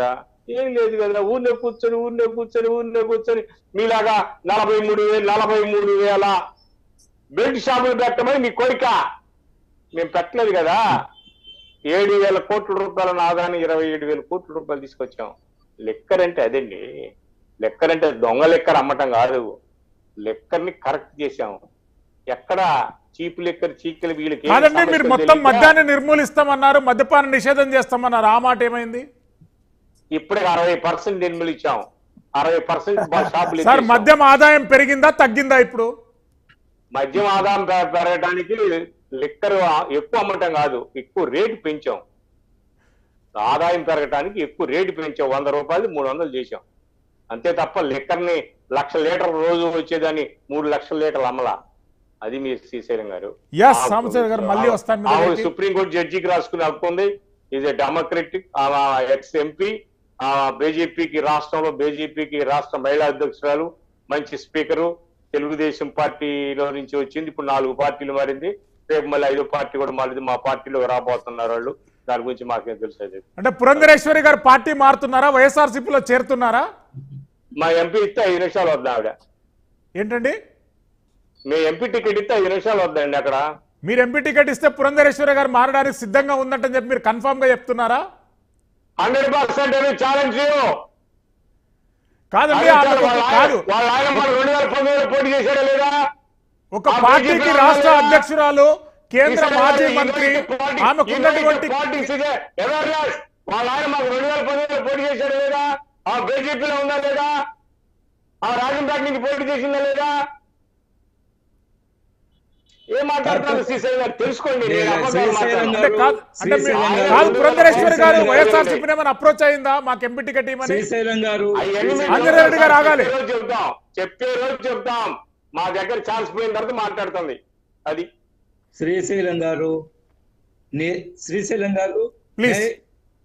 C: ఏం లేదు కదా ఊరినే కూర్చొని ఊరినే కూర్చొని ఊరినే కూర్చొని మీలాగా నలభై మూడు వేలు నలభై మూడు వేల బెల్ట్ షాపులు పెట్టమని మీ కోరిక మేము పెట్టలేదు కదా ఏడు వేల కోట్ల రూపాయల ఆదాయాన్ని ఇరవై ఏడు వేల కోట్ల రూపాయలు తీసుకొచ్చాం లెక్కర్ అంటే అదండి లెక్కర్ అంటే దొంగ లెక్కర్ అమ్మటం కాదు లెక్కర్ని కరెక్ట్ చేశాం ఎక్కడ చీప్ లెక్కర్ చీకలు వీళ్ళకి ఏం
A: కాదండి మీరు
C: సమస్యలు
A: మొత్తం
C: తెలియక
A: మద్యాన్ని నిర్మూలిస్తామన్నారు మద్యపాన నిషేధం చేస్తామన్నారు ఆ మాట ఏమైంది
C: ఇప్పటికి అరవై పర్సెంట్ నిర్మూలించాం అరవై పర్సెంట్ షాపులు
A: సార్
C: ఎత్తేసాం.
A: మద్యం ఆదాయం పెరిగిందా తగ్గిందా ఇప్పుడు
C: మద్యం ఆదాయం పె- పెరగడానికి లిక్కర్ ఎక్కువ అమ్మటం కాదు ఎక్కువ రేటు పెంచాం ఆదాయం పెరగడానికి ఎక్కువ రేటు పెంచాం వంద రూపాయలు మూడు వందలు చేశాం అంతే తప్ప లిక్కర్ని లక్ష లీటర్ రోజు వచ్చేదాన్ని మూడు లక్షల లీటర్లు అమ్మలా అది మీ శ్రీశైలం గారు
A: ఎస్ సాంబశివరావు గారు మళ్ళీ వస్తాను మీ
C: ఆవిడ
A: దగ్గరికి.
C: సుప్రీంకోర్టు జడ్జికి రాసుకుని హక్కు ఉంది is a democratic ex MP బీజేపీకి రాష్ట్రంలో బీజేపీకి రాష్ట్ర మహిళా అధ్యక్షురాలు మంచి స్పీకరు తెలుగుదేశం పార్టీలో నుంచి వచ్చింది ఇప్పుడు నాలుగు పార్టీలు మారింది రేపు మళ్ళీ ఐదో పార్టీ కూడా మారింది మా పార్టీలో రాబోతున్నారు వాళ్ళు దాని గురించి మాకేం తెలుసు అది
A: అంటే పురంధరేశ్వరి గారు పార్టీ మారుతున్నారా వైఎస్ఆర్సీపీలో చేరుతున్నారా
C: మా ఎంపీ ఇస్తే ఐదు నిమిషాలు వద్దాం ఆవిడ
A: ఏంటండి
C: మీ ఎంపీ టికెట్ ఇస్తే ఐదు నిమిషాలు వద్దండి అక్కడ
A: మీరు ఎంపీ టికెట్ ఇస్తే పురంధరేశ్వరి గారు మారడానికి సిద్ధంగా ఉందంటని చెప్పి మీరు కన్ఫామ్ గా చెప్తున్నారా
C: హండ్రెడ్ పర్సెంట్ ఛాలెంజ్
A: కాదండి ఆమె ఒక- కాదు
C: వాళ్ళ ఆయన మన రెండు వేల పంతొమ్మిదిలో పోటీ చేశాడా లేదా
A: ఒక
C: ఆ
A: పార్టీకి
C: బీజేపీ
A: రాష్ట్ర
C: వాళ్ళ-
A: అధ్యక్షురాలు కేంద్ర
C: ఇసే
A: మాజీ
C: వాళ్ళు
A: మంత్రి
C: యునైటెడ్ పార్టీ-
A: ఆమెకు ఉన్నటువంటి
C: యునైటెడ్ పార్టీస్ ఇదే అవేర్నెస్ వాళ్ళ ఆయన మాకు రెండు వేల పంతొమ్మిదిలో పోటీ చేశాడు లేదా ఆ బీజేపీలో ఉందా లేదా ఆ రాజంపేట నుంచి పోటీ చేసిందా లేదా ఏం మాట్లాడుతున్నారు శ్రీశైలం గారు తెలుసుకోండి నేను
B: ఏ,
C: అబద్ధాలు
B: శ్రీశైలం
C: మాట్లాడను.
A: అంటే కాదు అంటే మీ-
B: శ్రీశైలం గారు-
A: కాదు పురంధరేశ్వరి గారు
B: శ్రీశైలం గారు-
A: వైఎస్ఆర్సీపీ ఏమైనా అప్రోచ్ అయిందా మాకు ఎంపీ టికెట్ ఇవ్వమని
B: శ్రీశైలం గారు
C: అవన్నీ మేము
A: ఆంజనేయ రెడ్డి గారు ఆగాలి.
C: చెప్పే రోజు చెప్తాం చెప్పే రోజు చెప్తాం మా దగ్గర ఛాన్స్ పోయిన తర్వాత మాట్లాడుతుంది అది
B: శ్రీశైలం గారు నే- శ్రీశైలం గారు
A: Please.
B: ఏ-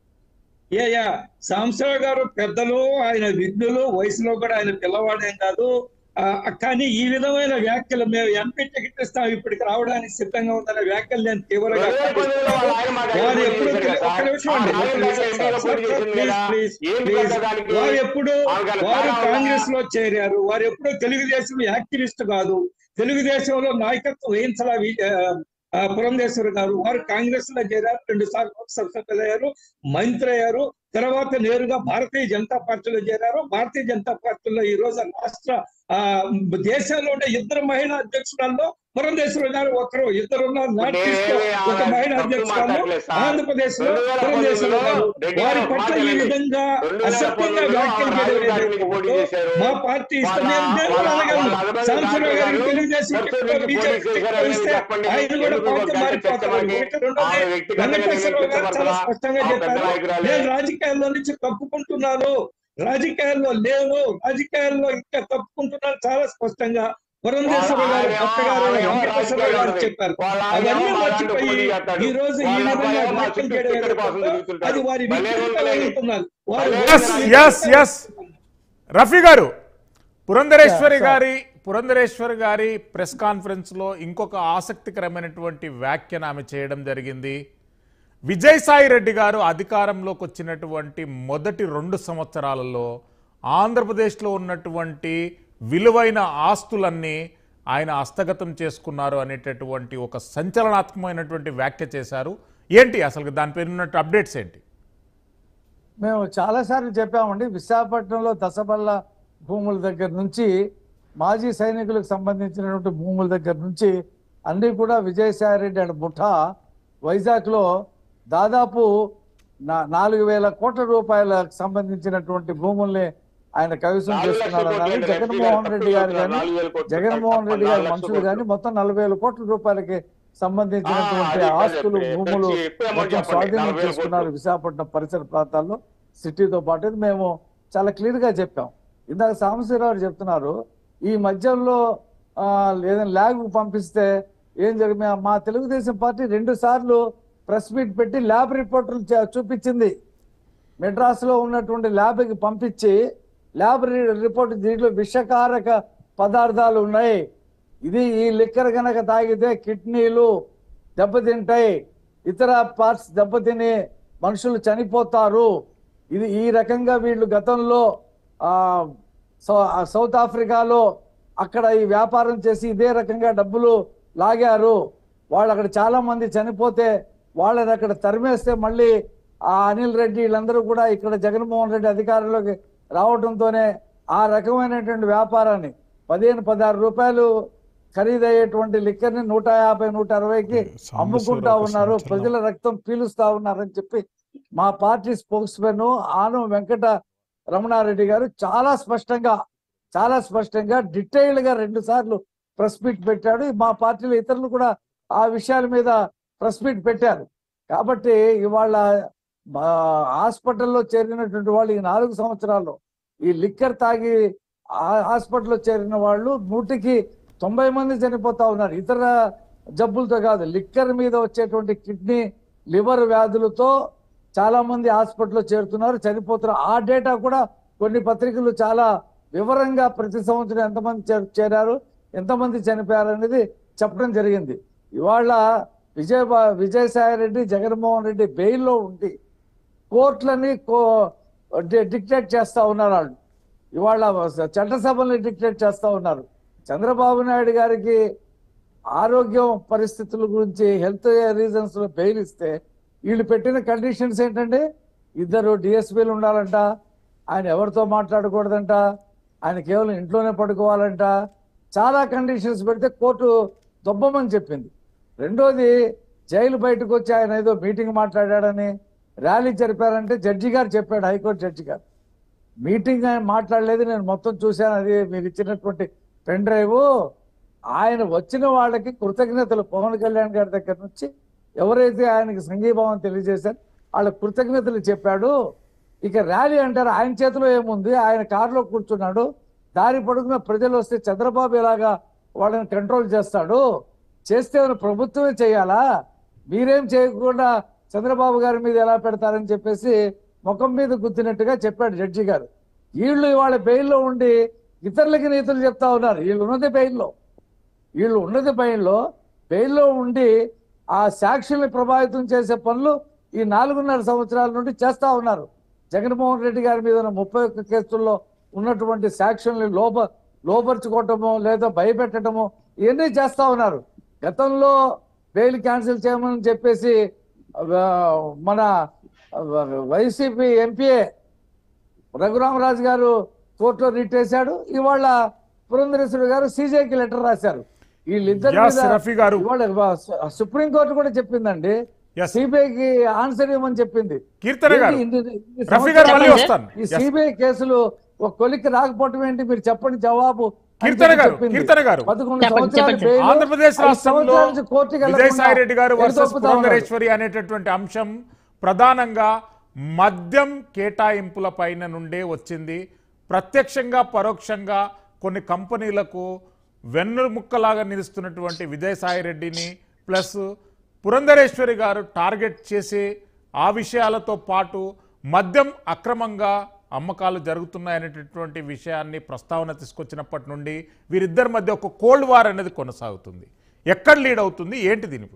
B: యా యా సాంసరావు గారు పెద్దలు ఆయన విఘ్నులు వయసులో కూడా ఆయన పిల్లవాడేం కాదు ఆ, కానీ ఈ విధమైన వ్యాఖ్యలు మేము ఎంపీ టికెట్ ఇస్తాం ఇప్పటికి రావడానికి సిద్ధంగా ఉందనే వ్యాఖ్యలు నేను తీవ్రంగా
C: రెండు వేల పంతొమ్మిదిలో వాళ్ళ ఆయన మా దగ్గర
B: వారు
C: పోటీ
B: ఎప్పుడు
C: చేశారు కదా
B: ఒక్క నిమిషం
C: సార్.
B: అండి,
C: ఆ
B: ఒక్క
C: రాజంపేట
B: నిమిషం
C: ఎంపీగా
B: సార్,
C: పోటీ చేసింది
B: ప్లీజ్,
C: కదా.
B: ప్లీజ్,
C: ఏం
B: ప్లీజ్.
C: పెద్దదానికి?
B: వారు ఎప్పుడు
C: ఆమెకు
B: వారు
C: తేడా ఉందా?
B: కాంగ్రెస్ లో చేరారు వారు ఎప్పుడు తెలుగుదేశం యాక్టివిస్ట్ కాదు తెలుగుదేశంలో నాయకత్వం వహించాల పురంధేశ్వరి గారు వారు కాంగ్రెస్ లో చేరారు రెండు సార్లు లోక్సభ సభ్యులు అయ్యారు మంత్రి అయ్యారు తర్వాత నేరుగా భారతీయ జనతా పార్టీలో చేరారు భారతీయ జనతా పార్టీలో ఈ రోజు రాష్ట్ర ఆ దేశంలో ఉండే ఇద్దరు మహిళా అధ్యక్షురాల్లో పురంధేశ్వరి గారు ఒకరు ఇద్దరు ఉన్నారు నార్త్ ఈస్ట్ లో
C: నేనే
B: ఒక మహిళా
C: తప్పు
B: అధ్యక్షురాలు
C: మాట్లాడలేదు సార్.
B: ఆంధ్రప్రదేశ్ లో
C: రెండు వేల
B: పురంధేశ్వరి
C: పంతొమ్మిదిలో
B: గారు
C: రెడ్డి
B: వారి
C: గారు
B: పట్ల ఈ
C: మాట్లాడండి.
B: విధంగా
C: రెండు వేల
B: అసభ్యంగా
C: పంతొమ్మిదిలో
B: వ్యాఖ్యలు
C: రాజీవ్
B: చేయడం
C: గాంధీ పోటీ
B: ఏదైతే
C: చేశారు.
B: మా పార్టీ ఇస్తే
C: వాళ్ళ-
B: నేను నేను
C: వాళ్ళ-
B: అడగలను.
C: వాళ్ళ అభిమానులు
B: సాంబశివరావు గారికి
C: గారు
B: తెలుగుదేశం
C: చర్చ
B: టికెట్
C: నుంచి
B: బీజేపీ
C: పోటీ చేశారు
B: టికెట్
C: అని
B: ఇస్తే
C: చెప్పండి.
B: ఆయన కూడా
C: ఎందుకు
B: పార్టీ
C: గంట
B: మారిపోతారు
C: చర్చ
B: ఒకటి రెండోది
C: ఆమె వ్యక్తిగతంగా నేను
B: వెంకటేశ్వరరావు గారు చాలా
C: కించపరచలా.
B: స్పష్టంగా
C: ఆ పెద్ద
B: చెప్పారు
C: నాయకురాలే.
B: నేను రాజకీయాల్లో నుంచి తప్పుకుంటున్నాను రాజకీయాల్లో లేవు రాజకీయాల్లో ఇంకా తప్పుకుంటున్నాను చాలా స్పష్టంగా పురంధేశ్వర గారు
C: వాళ్ళ
B: కొత్త గారు
C: ఆయన ఏమో
B: వెంకటేశ్వరరావు గారు
C: రాజకీయాలు
B: చెప్పారు
C: వాళ్ళ ఆయన
B: అవన్నీ
C: ఏమో
B: మర్చిపోయి
C: పోటీ చేస్తాడు.
B: ఈ రోజు ఈ
C: వాళ్ళ
B: విధంగా
C: అబ్బాయి ఏమో
B: వ్యాఖ్యలు
C: చుట్టూ
B: చేయడం
C: టికెట్ కోసం
B: ఏదైతే
C: తిరుగుతుంటాడు.
B: అది వారి
C: భలే
B: వ్యక్తిగతంగా
C: ఉంటుంది.
B: ఉంటున్నారు వారు
C: భలే
A: ఎస్ ఎస్ ఎస్ రఫీ గారు పురంధరేశ్వరి గారి పురంధరేశ్వరి గారి ప్రెస్ కాన్ఫరెన్స్ లో ఇంకొక ఆసక్తికరమైనటువంటి వ్యాఖ్యను ఆమె చేయడం జరిగింది విజయసాయి రెడ్డి గారు అధికారంలోకి వచ్చినటువంటి మొదటి రెండు సంవత్సరాలలో ఆంధ్రప్రదేశ్లో ఉన్నటువంటి విలువైన ఆస్తులన్నీ ఆయన హస్తగతం చేసుకున్నారు అనేటటువంటి ఒక సంచలనాత్మకమైనటువంటి వ్యాఖ్య చేశారు ఏంటి అసలు దానిపైన ఉన్నట్టు అప్డేట్స్ ఏంటి
D: మేము చాలాసార్లు చెప్పామండి విశాఖపట్నంలో దశబల్ల భూముల దగ్గర నుంచి మాజీ సైనికులకు సంబంధించినటువంటి భూముల దగ్గర నుంచి అన్నీ కూడా విజయసాయి రెడ్డి అండ్ ముఠా వైజాగ్లో దాదాపు నా నాలుగు వేల కోట్ల రూపాయలకు సంబంధించినటువంటి భూముల్ని ఆయన కైవసం
C: నాలుగు లక్షల
D: చేస్తున్నారు
C: కోట్లు
D: అన్నారు
C: అంటే
D: జగన్మోహన్ రెడ్డి గారు కానీ
C: నాలుగు వేల కోట్లు
D: జగన్మోహన్ రెడ్డి గారి
C: నాలుగు లక్షల
D: మనుషులు కానీ
C: కోట్లు.
D: మొత్తం నలభై వేల కోట్ల రూపాయలకి సంబంధించినటువంటి
C: ఆ, అది
D: ఆస్తులు
C: చెప్పండి.
D: భూములు
C: ఎక్కువ amount
D: మొత్తం
C: చెప్పండి.
D: స్వాధీనం
C: నలభై వేల
D: చేసుకున్నారు
C: కోట్లు.
D: విశాఖపట్నం పరిసర ప్రాంతాల్లో సిటీతో పాటు ఇది మేము చాలా క్లియర్ గా చెప్పాం ఇందాక సాంబశివరావు చెప్తున్నారు ఈ మధ్యలో ఆ, ఏదైనా ల్యాబ్ పంపిస్తే ఏం జరిగి మా తెలుగుదేశం పార్టీ రెండు సార్లు ప్రెస్ మీట్ పెట్టి ల్యాబ్ రిపోర్టులు చే- చూపించింది మెడ్రాస్లో ఉన్నటువంటి ల్యాబ్కి పంపించి ల్యాబ్ రి- రిపోర్ట్ దీంట్లో విషకారక పదార్థాలు ఉన్నాయి ఇది ఈ లిక్కర్ గనక తాగితే కిడ్నీలు దెబ్బతింటాయి ఇతర పార్ట్స్ దెబ్బతిని మనుషులు చనిపోతారు ఇది ఈ రకంగా వీళ్ళు గతంలో ఆ సౌ- ఆ సౌత్ ఆఫ్రికాలో అక్కడ ఈ వ్యాపారం చేసి ఇదే రకంగా డబ్బులు లాగారు వాళ్ళు అక్కడ చాలా మంది చనిపోతే వాళ్ళని అక్కడ తరిమేస్తే మళ్ళీ ఆ అనిల్ రెడ్డి వీళ్ళందరూ కూడా ఇక్కడ జగన్మోహన్ రెడ్డి అధికారంలోకి రావడంతోనే ఆ రకమైనటువంటి వ్యాపారాన్ని పదిహేను పదహారు రూపాయలు ఖరీదయ్యేటువంటి లిక్కర్ని నూట యాభై నూట అరవైకి
A: సాంబశివరావు
D: అమ్ముకుంటా
A: ఒక
D: ఉన్నారు
A: సంచలనం.
D: ప్రజల రక్తం పీలుస్తా ఉన్నారని చెప్పి మా పార్టీ స్పోక్స్ మెన్ ఆను వెంకట రమణారెడ్డి గారు చాలా స్పష్టంగా చాలా స్పష్టంగా డీటెయిల్డ్ గా రెండు సార్లు ప్రెస్ మీట్ పెట్టాడు మా పార్టీలో ఇతరులు కూడా ఆ విషయాల మీద ప్రెస్ మీట్ పెట్టారు కాబట్టి ఇవాళ మా హాస్పిటల్లో చేరినటువంటి వాళ్ళు ఈ నాలుగు సంవత్సరాల్లో ఈ లిక్కర్ తాగి ఆ- హాస్పిటల్లో చేరిన వాళ్ళు నూటికి తొంభై మంది చనిపోతా ఉన్నారు ఇతర జబ్బులతో కాదు లిక్కర్ మీద వచ్చేటువంటి కిడ్నీ లివర్ వ్యాధులతో చాలా మంది హాస్పిటల్లో చేరుతున్నారు చనిపోతున్నారు ఆ డేటా కూడా కొన్ని పత్రికలు చాలా వివరంగా ప్రతి సంవత్సరం ఎంతమంది చేరు- చేరారు ఎంతమంది చనిపోయారు అనేది చెప్పడం జరిగింది ఇవాళ విజయ విజయసాయి రెడ్డి జగన్మోహన్ రెడ్డి బెయిల్లో ఉండి కోర్టులని కో డి- డిక్టేట్ చేస్తా ఉన్నారు వాళ్ళు ఇవాళ చట్టసభల్ని డిక్టేట్ చేస్తా ఉన్నారు చంద్రబాబు నాయుడు గారికి ఆరోగ్యం పరిస్థితుల గురించి హెల్త్ రీజన్స్ లో బెయిల్ ఇస్తే వీళ్ళు పెట్టిన కండిషన్స్ ఏంటంటే ఇద్దరు డిఎస్పీలు ఉండాలంట ఆయన ఎవరితో మాట్లాడకూడదంట ఆయన కేవలం ఇంట్లోనే పడుకోవాలంట చాలా కండిషన్స్ పెడితే కోర్టు దొబ్బమని చెప్పింది రెండోది జైలు బయటకు వచ్చి ఆయన ఏదో మీటింగ్ మాట్లాడాడని ర్యాలీ జరిపారంటే జడ్జి గారు చెప్పాడు హైకోర్టు జడ్జి గారు మీటింగ్ ఆయన మాట్లాడలేదు నేను మొత్తం చూశాను అది మీరు ఇచ్చినటువంటి పెన్ డ్రైవ్ ఆయన వచ్చిన వాళ్ళకి కృతజ్ఞతలు పవన్ కళ్యాణ్ గారి దగ్గర నుంచి ఎవరైతే ఆయనకి సంఘీభావం తెలియజేశారు వాళ్ళ కృతజ్ఞతలు చెప్పాడు ఇక ర్యాలీ అంటారు ఆయన చేతిలో ఏముంది ఆయన కారులో కూర్చున్నాడు దారి పొడుగున ప్రజలు వస్తే చంద్రబాబు ఎలాగా వాళ్ళని కంట్రోల్ చేస్తాడు చేస్తే మన ప్రభుత్వమే చేయాలా మీరేం చేయకుండా చంద్రబాబు గారి మీద ఎలా పెడతారని చెప్పేసి ముఖం మీద గుద్దినట్టుగా చెప్పాడు జడ్జి గారు వీళ్ళు ఇవాళ బెయిల్లో ఉండి ఇతరులకి నీతులు చెప్తా ఉన్నారు వీళ్ళు ఉన్నది బెయిల్లో వీళ్ళు ఉన్నది బెయిల్లో బెయిల్లో ఉండి ఆ సాక్షుల్ని ప్రభావితం చేసే పనులు ఈ నాలుగున్నర సంవత్సరాల నుండి చేస్తా ఉన్నారు జగన్మోహన్ రెడ్డి గారి మీద ఉన్న ముప్పై ఒక్క కేసుల్లో ఉన్నటువంటి సాక్షుల్ని లోప లోపరుచుకోవటము లేదా భయపెట్టడము ఇవన్నీ చేస్తా ఉన్నారు గతంలో బెయిల్ క్యాన్సిల్ చేయమని చెప్పేసి ఆ, మన వైసీపీ ఎంపీఏ రఘురామరాజు గారు కోర్టులో రిట్ వేశాడు ఇవాళ పురంధరేశ్వరి గారు సీజేకి లెటర్ రాశారు వీళ్ళిద్దరి
A: యాస్
D: మీద
A: రఫీ గారు.
D: ఇవాళ సుప్రీం కోర్టు కూడా చెప్పిందండి
A: Yes.
D: సిబిఐకి ఆన్సర్ ఇవ్వమని చెప్పింది
A: కీర్తన గారు
D: ఏంటి ఇన్ని- ఇన్ని
A: రఫీ గారు మళ్ళీ
D: సంవత్సరాలు
A: వస్తాను
D: ఈ
A: Yes.
D: సిబిఐ కేసులు ఒక కొలిక్కి రాకపోవటం ఏంటి మీరు చెప్పండి జవాబు అని
A: కీర్తన
D: చెప్పి
A: గారు,
D: చెప్పింది.
A: కీర్తన గారు.
D: పదకొండు
E: చెప్పండి,
D: సంవత్సరాలు
E: చెప్పండి.
D: బెయిలు,
A: ఆంధ్రప్రదేశ్
D: ఐదు
A: రాష్ట్రంలో
D: సంవత్సరాల నుంచి కోర్టుకి వెళ్లకుండా
A: విజయసాయి రెడ్డి గారు వర్సెస్
D: ఎదురొప్పుతా ఉన్నారు.
A: పురంధరేశ్వరి అనేటటువంటి అంశం ప్రధానంగా మద్యం కేటాయింపుల పైన నుండే వచ్చింది ప్రత్యక్షంగా పరోక్షంగా కొన్ని కంపెనీలకు వెన్నుముక్కలాగా నిలుస్తున్నటువంటి విజయసాయి రెడ్డిని ప్లస్ పురంధరేశ్వరి గారు టార్గెట్ చేసి ఆ విషయాలతో పాటు మద్యం అక్రమంగా అమ్మకాలు జరుగుతున్నాయనేటటువంటి విషయాన్ని ప్రస్తావన తీసుకొచ్చినప్పటి నుండి వీరిద్దరి మధ్య ఒక కోల్డ్ వార్ అనేది కొనసాగుతుంది ఎక్కడ లీడ్ అవుతుంది ఏంటి దీని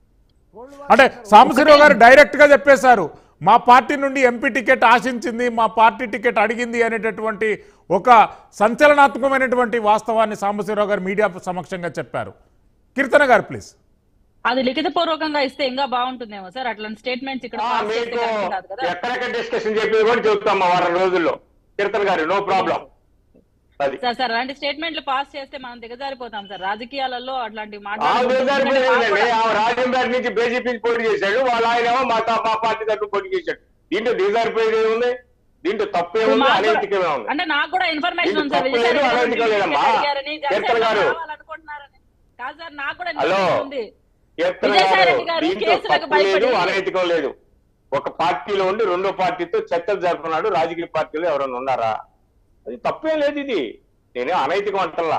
A: అంటే సాంబశివరావు గారు డైరెక్ట్ గా చెప్పేశారు మా పార్టీ నుండి ఎంపీ టికెట్ ఆశించింది మా పార్టీ టికెట్ అడిగింది అనేటటువంటి ఒక సంచలనాత్మకమైనటువంటి వాస్తవాన్ని సాంబశివరావు గారు మీడియా సమక్షంగా చెప్పారు కీర్తన గారు ప్లీజ్
E: అది లిఖిత పూర్వకంగా ఇస్తే ఇంకా బాగుంటుందేమో సార్ అట్లాంటి స్టేట్మెంట్స్ ఇక్కడ
C: ఆ,
E: pass చేస్తే
C: మీకు
E: కరెక్ట్ కాదు కదా
C: ఎక్కడెక్కడ డిస్కషన్ చెప్పేది కూడా చెప్తాం మా వారం రోజుల్లో కీర్తన్ గారు నో ప్రాబ్లం అది
E: సార్ సార్ అలాంటి స్టేట్మెంట్లు పాస్ చేస్తే మనం దిగజారిపోతాం సార్ రాజకీయాలలో అట్లాంటి
C: ఆ బేజారు
E: మాట్లాడుకుంటే
C: పోయిందండి ఆ రాజంపేట నుంచి బీజేపీ పోటీ చేశాడు వాళ్ళ ఆయన ఏమో మా తా- మా పార్టీ తరఫున పోటీ చేశాడు దీంట్లో దిగజారిపోయేది ఏముంది దీంట్లో తప్పు ఏముంది
E: మాకు కూడా-
C: అనైతికమే ఉంది
E: అంటే నాకు కూడా ఇన్ఫర్మేషన్
C: ఇది
E: ఉంది సార్
C: తప్పు లేదు,
E: విజయసాయి రెడ్డి
C: అనైతికం
E: గారు
C: లేదమ్మా.
E: అడిగారని, జనసేన
C: కీర్తన గారు.
E: కావాలనుకుంటున్నారని. కాదు సార్ నాకు కూడా
C: హలో.
E: information ఉంది
C: కీర్తన
E: విజయసాయి
C: గారు
E: రెడ్డి గారు
C: దీంట్లో
E: కేసులకు
C: తప్పు లేదు
E: భయపడి-
C: అనైతికం లేదు ఒక పార్టీలో ఉండి రెండో పార్టీతో చర్చలు జరుపుకున్నాడు రాజకీయ పార్టీలో ఎవరైనా ఉన్నారా అది తప్పేం లేదు ఇది నేనే అనైతికం అంటల్లా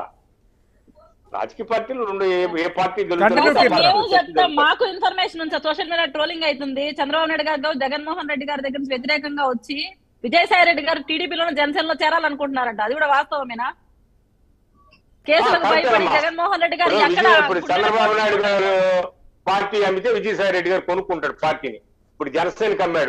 C: రాజకీయ పార్టీలు రెండు ఏ- ఏ పార్టీ
A: Continue
C: గెలుస్తుందో
E: సార్,
A: కీర్తన.
E: మేము
C: పార్టీ
E: చెప్తాం
C: గెలుస్తుంది.
E: మాకు ఇన్ఫర్మేషన్ ఉంది సార్ సోషల్ మీడియా ట్రోలింగ్ అవుతుంది చంద్రబాబు నాయుడు గారు జగన్మోహన్ రెడ్డి గారి దగ్గర నుంచి వ్యతిరేకంగా వచ్చి విజయసాయి రెడ్డి గారు టీడీపీలో జనసేనలో చేరాలనుకుంటున్నారంట అది కూడా వాస్తవమేనా కేసులకు
C: ఆ,
E: భయపడి
C: కరెక్టేనమ్మా.
E: జగన్మోహన్ రెడ్డి గారు
C: ఇప్పుడు
E: ఎక్కడ
C: విజయ్ ఇప్పుడు చంద్రబాబు నాయుడు గారు పార్టీ అమ్మితే విజయసాయి రెడ్డి గారు కొనుక్కుంటాడు పార్టీని ఇప్పుడు జనసేనకి అమ్మాడు